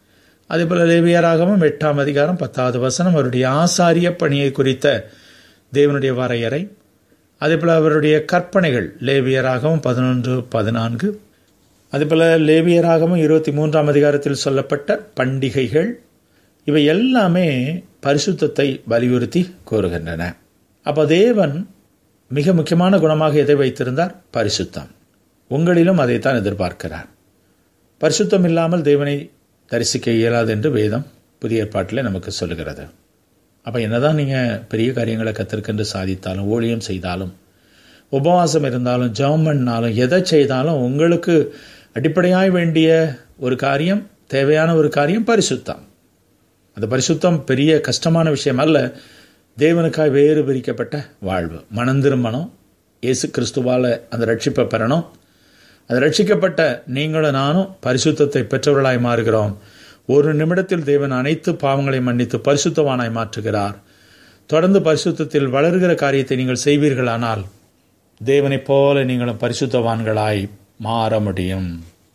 அதேபோல லேபியராகவும் எட்டாம் அதிகாரம் பத்தாவது வசனம் அவருடைய ஆசாரிய பணியை குறித்த தேவனுடைய வரையறை அதேபோல அவருடைய கற்பனைகள் லேபியராகவும் பதினொன்று பதினான்கு அதேபோல லேபியராகவும் இருபத்தி மூன்றாம் அதிகாரத்தில் சொல்லப்பட்ட பண்டிகைகள் இவை எல்லாமே பரிசுத்தத்தை வலியுறுத்தி கூறுகின்றன அப்போ தேவன் மிக முக்கியமான குணமாக எதை வைத்திருந்தார் பரிசுத்தம் உங்களிலும் அதைத்தான் எதிர்பார்க்கிறார் பரிசுத்தம் இல்லாமல் தேவனை தரிசிக்க இயலாது என்று வேதம் புதிய ஏற்பாட்டில் நமக்கு சொல்லுகிறது அப்போ என்னதான் நீங்கள் பெரிய காரியங்களை கத்திருக்கென்று சாதித்தாலும் ஊழியம் செய்தாலும் உபவாசம் இருந்தாலும் ஜெபம் பண்ணாலும் எதை செய்தாலும் உங்களுக்கு அடிப்படையாய் வேண்டிய ஒரு காரியம் தேவையான ஒரு காரியம் பரிசுத்தம் அந்த பரிசுத்தம் பெரிய கஷ்டமான விஷயம் அல்ல தேவனுக்காய் வேறு பிரிக்கப்பட்ட வாழ்வு மனம் திரும்பணும் இயேசு கிறிஸ்துவால் அந்த ரட்சிப்பை பெறணும் அந்த ரட்சிக்கப்பட்ட நீங்களும் நானும் பரிசுத்தத்தை பெற்றவர்களாய் மாறுகிறோம் ஒரு நிமிடத்தில் தேவன் அனைத்து பாவங்களை மன்னித்து பரிசுத்தவானாய் மாற்றுகிறார் தொடர்ந்து பரிசுத்தத்தில் வளர்கிற காரியத்தை நீங்கள் செய்வீர்களானால் தேவனைப் போல நீங்களும் பரிசுத்தவான்களாய் மாற முடியும்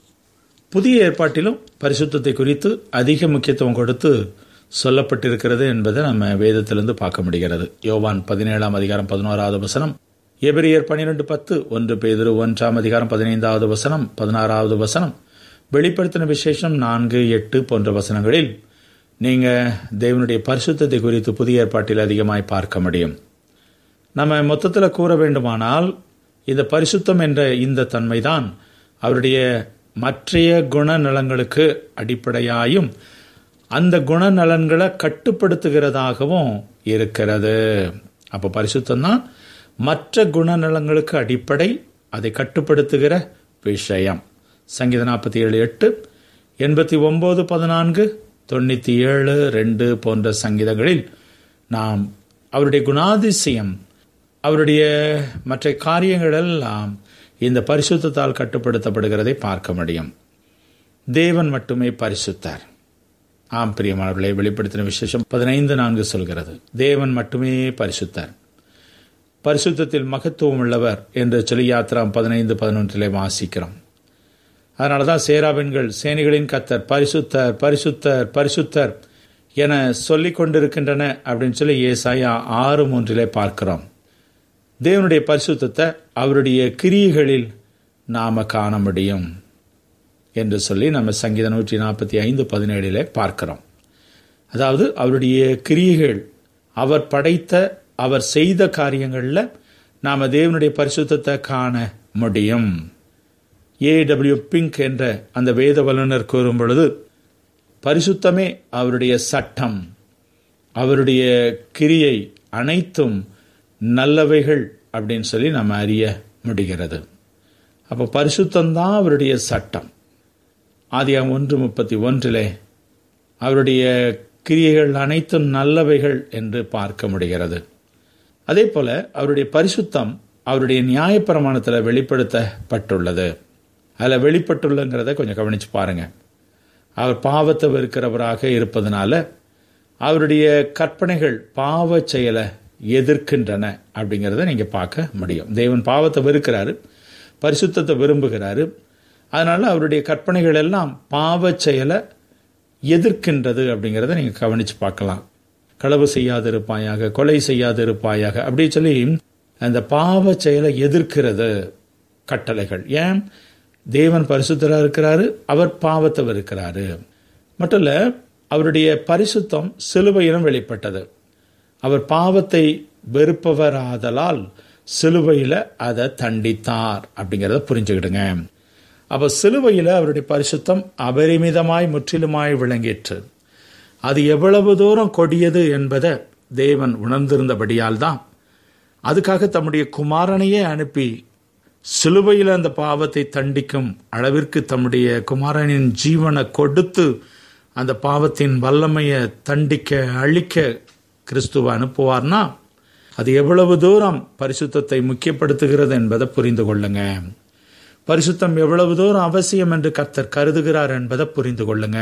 புதிய ஏற்பாட்டிலும் பரிசுத்தத்தை குறித்து அதிக முக்கியத்துவம் கொடுத்து சொல்லப்பட்டிருக்கிறது என்பதை நம்ம வேதத்திலிருந்து பார்க்க முடிகிறது யோவான் பதினேழாம் அதிகாரம் பதினோராவது வசனம் எபிரியர் பனிரெண்டு பத்து ஒன்று பேதிரு ஒன்றாம் அதிகாரம் பதினைந்தாவது வசனம் பதினாறாவது வசனம் வெளிப்படுத்தின விசேஷம் நான்கு எட்டு போன்ற வசனங்களில் நீங்க தேவனுடைய பரிசுத்தத்தை குறித்து புதிய ஏற்பாட்டில் அதிகமாய் பார்க்க முடியும் நம்ம மொத்தத்தில் கூற வேண்டுமானால் இந்த பரிசுத்தம் என்ற இந்த தன்மைதான் அவருடைய மற்றைய குணநலங்களுக்கு அடிப்படையாயும் அந்த குணநலன்களை கட்டுப்படுத்துகிறதாகவும் இருக்கிறது அப்போ பரிசுத்தம் தான் மற்ற குணநலங்களுக்கு அடிப்படை அதை கட்டுப்படுத்துகிற விஷயம் சங்கீத நாற்பத்தி ஏழு எட்டு எண்பத்தி ஒம்பது பதினான்கு தொண்ணூற்றி ஏழு ரெண்டு போன்ற சங்கீதங்களில் நாம் அவருடைய குணாதிசயம் அவருடைய மற்ற காரியங்கள் எல்லாம் இந்த பரிசுத்தத்தால் கட்டுப்படுத்தப்படுகிறதை பார்க்க முடியும் தேவன் மட்டுமே பரிசுத்தார் ஆம் பிரியமானவர்களை வெளிப்படுத்தின விசேஷம் பதினைந்து நான்கு சொல்கிறது தேவன் மட்டுமே பரிசுத்தார் பரிசுத்தத்தில் மகத்துவம் உள்ளவர் என்று சொல்லி யாத்திராம் பதினைந்து பதினொன்றிலே வாசிக்கிறோம் அதனால தான் சேராபெண்கள் சேனைகளின் கத்தர் பரிசுத்தர் பரிசுத்தர் பரிசுத்தர் என சொல்லிக் கொண்டிருக்கின்றன அப்படின்னு சொல்லி ஏசாயா ஆறு மூன்றிலே பார்க்கிறோம் தேவனுடைய பரிசுத்தத்தை அவருடைய கிரியைகளில் நாம காண முடியும் என்று சொல்லி நம்ம சங்கீத நூற்றி நாற்பத்தி ஐந்து பதினேழிலே பார்க்கிறோம் அதாவது அவருடைய கிரியைகள் அவர் படைத்த அவர் செய்த காரியங்களில் நாம் தேவனுடைய பரிசுத்தத்தை காண முடியும் ஏ டபிள்யூ பிங்க் என்ற அந்த வேத வல்லுநர் கூறும் பொழுது பரிசுத்தமே அவருடைய சட்டம் அவருடைய கிரியை அனைத்தும் நல்லவைகள் அப்படின்னு சொல்லி நம்ம அறிய முடிகிறது அப்போ பரிசுத்தம்தான் அவருடைய சட்டம் ஆதியாம் ஒன்று முப்பத்தி ஒன்றிலே அவருடைய கிரியைகள் அனைத்தும் நல்லவைகள் என்று பார்க்க முடிகிறது அதே போல அவருடைய பரிசுத்தம் அவருடைய நியாயப்பிரமாணத்தில் வெளிப்படுத்தப்பட்டுள்ளது அதில் வெளிப்பட்டுள்ளங்கிறத கொஞ்சம் கவனிச்சு பாருங்க அவர் பாவத்தை வெறுக்கிறவராக இருப்பதனால அவருடைய கற்பனைகள் பாவ செயலை எதிர்க்கின்றன அப்படிங்கிறத நீங்கள் பார்க்க முடியும் தேவன் பாவத்தை வெறுக்கிறாரு பரிசுத்தத்தை விரும்புகிறாரு அதனால அவருடைய கற்பனைகள் எல்லாம் பாவ செயலை எதிர்க்கின்றது அப்படிங்கிறத நீங்கள் கவனித்து பார்க்கலாம் களவு செய்யாதிருப்பாயாக கொலை செய்யாதிருப்பாயாக அப்படி சொல்லி அந்த பாவ செயலை எதிர்க்கிறது கட்டளைகள் ஏன் தேவன் பரிசுத்தராக இருக்கிறாரு அவர் பாவத்தை இருக்கிறாரு மட்டும் இல்ல அவருடைய பரிசுத்தம் சிலுவையிலும் வெளிப்பட்டது அவர் பாவத்தை வெறுப்பவராதலால் சிலுவையில் அதை தண்டித்தார் அப்படிங்கிறத புரிஞ்சுக்கிடுங்க அப்போ சிலுவையில் அவருடைய பரிசுத்தம் அபரிமிதமாய் முற்றிலுமாய் விளங்கிற்று அது எவ்வளவு தூரம் கொடியது என்பதை தேவன் உணர்ந்திருந்தபடியால் தான் அதுக்காக தம்முடைய குமாரனையே அனுப்பி சிலுவையில் அந்த பாவத்தை தண்டிக்கும் அளவிற்கு தம்முடைய குமாரனின் ஜீவனை கொடுத்து அந்த பாவத்தின் வல்லமையை தண்டிக்க அழிக்க கிறிஸ்துவ அனுப்புவார்னா அது எவ்வளவு தூரம் பரிசுத்தத்தை முக்கியப்படுத்துகிறது என்பதை புரிந்து கொள்ளுங்க பரிசுத்தம் எவ்வளவு தூரம் அவசியம் என்று கர்த்தர் கருதுகிறார் என்பதை புரிந்து கொள்ளுங்க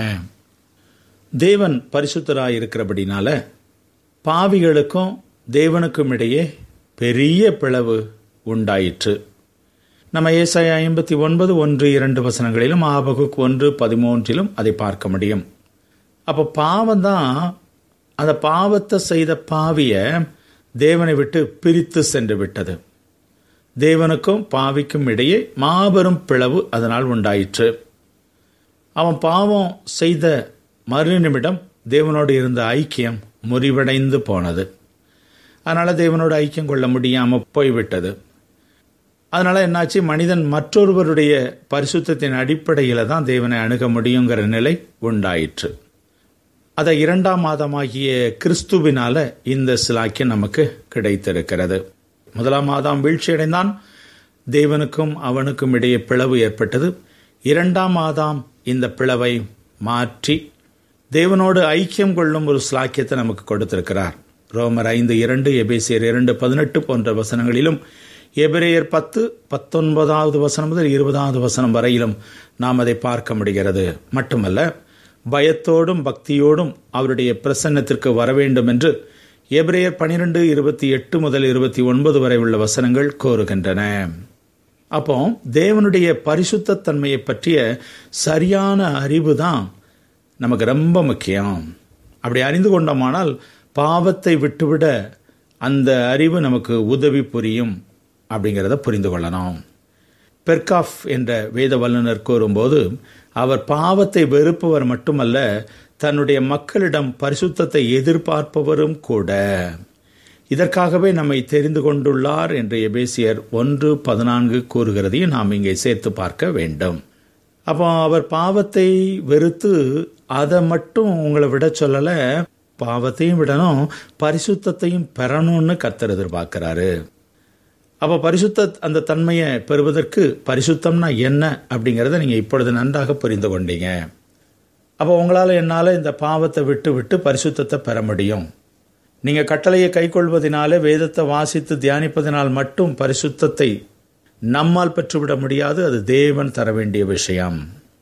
தேவன் பரிசுத்தராய் இருக்கிறபடினால பாவிகளுக்கும் தேவனுக்கும் இடையே பெரிய பிளவு உண்டாயிற்று நம்ம ஏசாய ஐம்பத்தி ஒன்பது ஒன்று இரண்டு வசனங்களிலும் ஆபகுக் ஒன்று பதிமூன்றிலும் அதை பார்க்க முடியும் அப்போ பாவம் தான் அந்த பாவத்தை செய்த பாவிய தேவனை விட்டு பிரித்து சென்று விட்டது தேவனுக்கும் பாவிக்கும் இடையே மாபெரும் பிளவு அதனால் உண்டாயிற்று அவன் பாவம் செய்த மறு நிமிடம் தேவனோடு இருந்த ஐக்கியம் முறிவடைந்து போனது அதனால தேவனோடு ஐக்கியம் கொள்ள முடியாம போய்விட்டது அதனால என்னாச்சு மனிதன் மற்றொருவருடைய பரிசுத்தத்தின் அடிப்படையில தான் தேவனை அணுக முடியுங்கிற நிலை உண்டாயிற்று அதை இரண்டாம் மாதமாகிய கிறிஸ்துவினால இந்த சிலாக்கியம் நமக்கு கிடைத்திருக்கிறது முதலாம் மாதம் வீழ்ச்சியடைந்தான் தேவனுக்கும் அவனுக்கும் இடையே பிளவு ஏற்பட்டது இரண்டாம் மாதம் இந்த பிளவை மாற்றி தேவனோடு ஐக்கியம் கொள்ளும் ஒரு சிலாக்கியத்தை நமக்கு கொடுத்திருக்கிறார் ரோமர் ஐந்து இரண்டு எபேசியர் இரண்டு பதினெட்டு போன்ற வசனங்களிலும் எபிரேயர் பத்து பத்தொன்பதாவது வசனம் முதல் இருபதாவது வசனம் வரையிலும் நாம் அதை பார்க்க முடிகிறது மட்டுமல்ல பயத்தோடும் பக்தியோடும் அவருடைய பிரசன்னத்திற்கு வர வேண்டும் என்று எபிரேயர் பனிரெண்டு இருபத்தி எட்டு முதல் இருபத்தி ஒன்பது வரை உள்ள வசனங்கள் கோருகின்றன அப்போ தேவனுடைய பரிசுத்த தன்மையை பற்றிய சரியான அறிவு தான் நமக்கு ரொம்ப முக்கியம் அப்படி அறிந்து கொண்டோமானால் பாவத்தை விட்டுவிட அந்த அறிவு நமக்கு உதவி புரியும் அப்படிங்கிறத புரிந்து கொள்ளணும் பெர்காஃப் என்ற வேத வல்லுநர் கூறும்போது அவர் பாவத்தை வெறுப்பவர் மட்டுமல்ல தன்னுடைய மக்களிடம் பரிசுத்தத்தை எதிர்பார்ப்பவரும் கூட இதற்காகவே நம்மை தெரிந்து கொண்டுள்ளார் என்று எபேசியர் ஒன்று பதினான்கு கூறுகிறதையும் நாம் இங்கே சேர்த்து பார்க்க வேண்டும் அப்போ அவர் பாவத்தை வெறுத்து அதை மட்டும் உங்களை விட சொல்லல பாவத்தையும் விடணும் பரிசுத்தத்தையும் பெறணும்னு கத்தர் எதிர்பார்க்கிறாரு அப்போ பரிசுத்த அந்த தன்மையை பெறுவதற்கு பரிசுத்தம்னா என்ன அப்படிங்கிறத நீங்கள் இப்பொழுது நன்றாக புரிந்து கொண்டீங்க அப்போ உங்களால் என்னால் இந்த பாவத்தை விட்டு விட்டு பரிசுத்தத்தை பெற முடியும் நீங்கள் கட்டளையை கைக்கொள்வதனால வேதத்தை வாசித்து தியானிப்பதனால் மட்டும் பரிசுத்தத்தை நம்மால் பெற்றுவிட முடியாது அது தேவன் தர வேண்டிய விஷயம்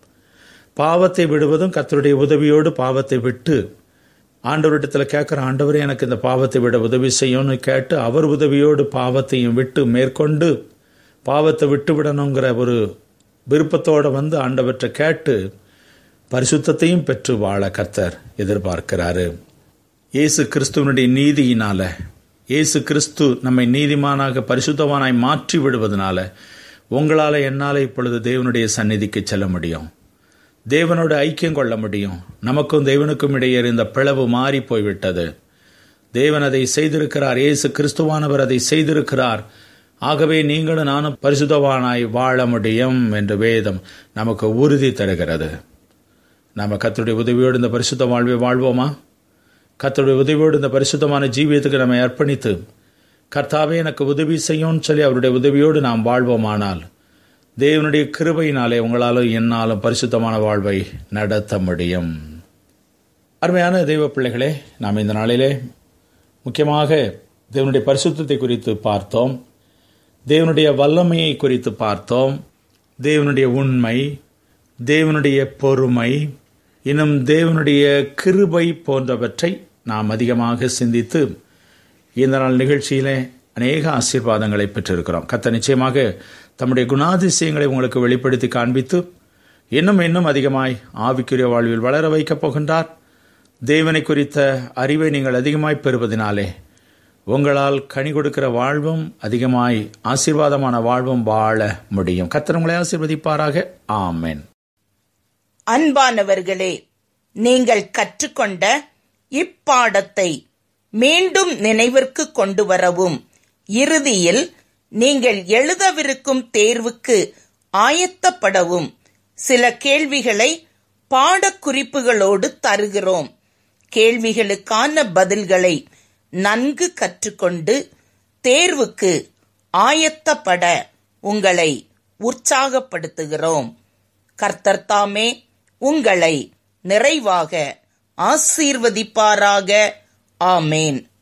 பாவத்தை விடுவதும் கத்தருடைய உதவியோடு பாவத்தை விட்டு ஆண்டவரிடத்தில் கேட்குற ஆண்டவரே எனக்கு இந்த பாவத்தை விட உதவி செய்யும்னு கேட்டு அவர் உதவியோடு பாவத்தையும் விட்டு மேற்கொண்டு பாவத்தை விட்டு விடணுங்கிற ஒரு விருப்பத்தோடு வந்து ஆண்டவற்றை கேட்டு பரிசுத்தத்தையும் பெற்று வாழ கத்தர் எதிர்பார்க்கிறாரு இயேசு கிறிஸ்துவனுடைய நீதியினால இயேசு கிறிஸ்து நம்மை நீதிமானாக பரிசுத்தவானாய் மாற்றி விடுவதனால உங்களால் என்னால் இப்பொழுது தேவனுடைய சந்நிதிக்கு செல்ல முடியும் தேவனோடு ஐக்கியம் கொள்ள முடியும் நமக்கும் தேவனுக்கும் இடையே இருந்த பிளவு மாறி போய்விட்டது தேவன் அதை செய்திருக்கிறார் இயேசு கிறிஸ்துவானவர் அதை செய்திருக்கிறார் ஆகவே நீங்களும் நானும் பரிசுத்தவானாய் வாழ முடியும் என்று வேதம் நமக்கு உறுதி தருகிறது நம்ம கத்தருடைய உதவியோடு இந்த பரிசுத்த வாழ்வை வாழ்வோமா கத்தருடைய உதவியோடு இந்த பரிசுத்தமான ஜீவியத்துக்கு நம்மை அர்ப்பணித்து கர்த்தாவே எனக்கு உதவி செய்யும்னு சொல்லி அவருடைய உதவியோடு நாம் வாழ்வோமானால் தேவனுடைய கிருபையினாலே உங்களாலும் என்னாலும் பரிசுத்தமான வாழ்வை நடத்த முடியும் அருமையான தெய்வ பிள்ளைகளே நாம் இந்த நாளிலே முக்கியமாக தேவனுடைய பரிசுத்தத்தை குறித்து பார்த்தோம் தேவனுடைய வல்லமையை குறித்து பார்த்தோம் தேவனுடைய உண்மை தேவனுடைய பொறுமை இன்னும் தேவனுடைய கிருபை போன்றவற்றை நாம் அதிகமாக சிந்தித்து இந்த நாள் நிகழ்ச்சியிலே அநேக ஆசீர்வாதங்களை பெற்றிருக்கிறோம் கத்த நிச்சயமாக தம்முடைய குணாதிசயங்களை உங்களுக்கு வெளிப்படுத்தி காண்பித்து இன்னும் இன்னும் அதிகமாய் ஆவிக்குரிய வாழ்வில் வளர வைக்கப் போகின்றார் தேவனை குறித்த அறிவை நீங்கள் அதிகமாய் பெறுவதனாலே உங்களால் கனி கொடுக்கிற வாழ்வும் அதிகமாய் ஆசீர்வாதமான வாழ்வும் வாழ முடியும் கர்த்தர் உங்களை ஆசீர்வதிப்பாராக ஆமென் அன்பானவர்களே நீங்கள் கற்றுக்கொண்ட இப்பாடத்தை மீண்டும் நினைவிற்கு கொண்டு வரவும் இறுதியில் நீங்கள் எழுதவிருக்கும் தேர்வுக்கு ஆயத்தப்படவும் சில கேள்விகளை பாடக்குறிப்புகளோடு தருகிறோம் கேள்விகளுக்கான பதில்களை நன்கு கற்றுக்கொண்டு தேர்வுக்கு ஆயத்தப்பட உங்களை உற்சாகப்படுத்துகிறோம் கர்த்தர் தாமே உங்களை நிறைவாக ஆசீர்வதிப்பாராக ஆமேன்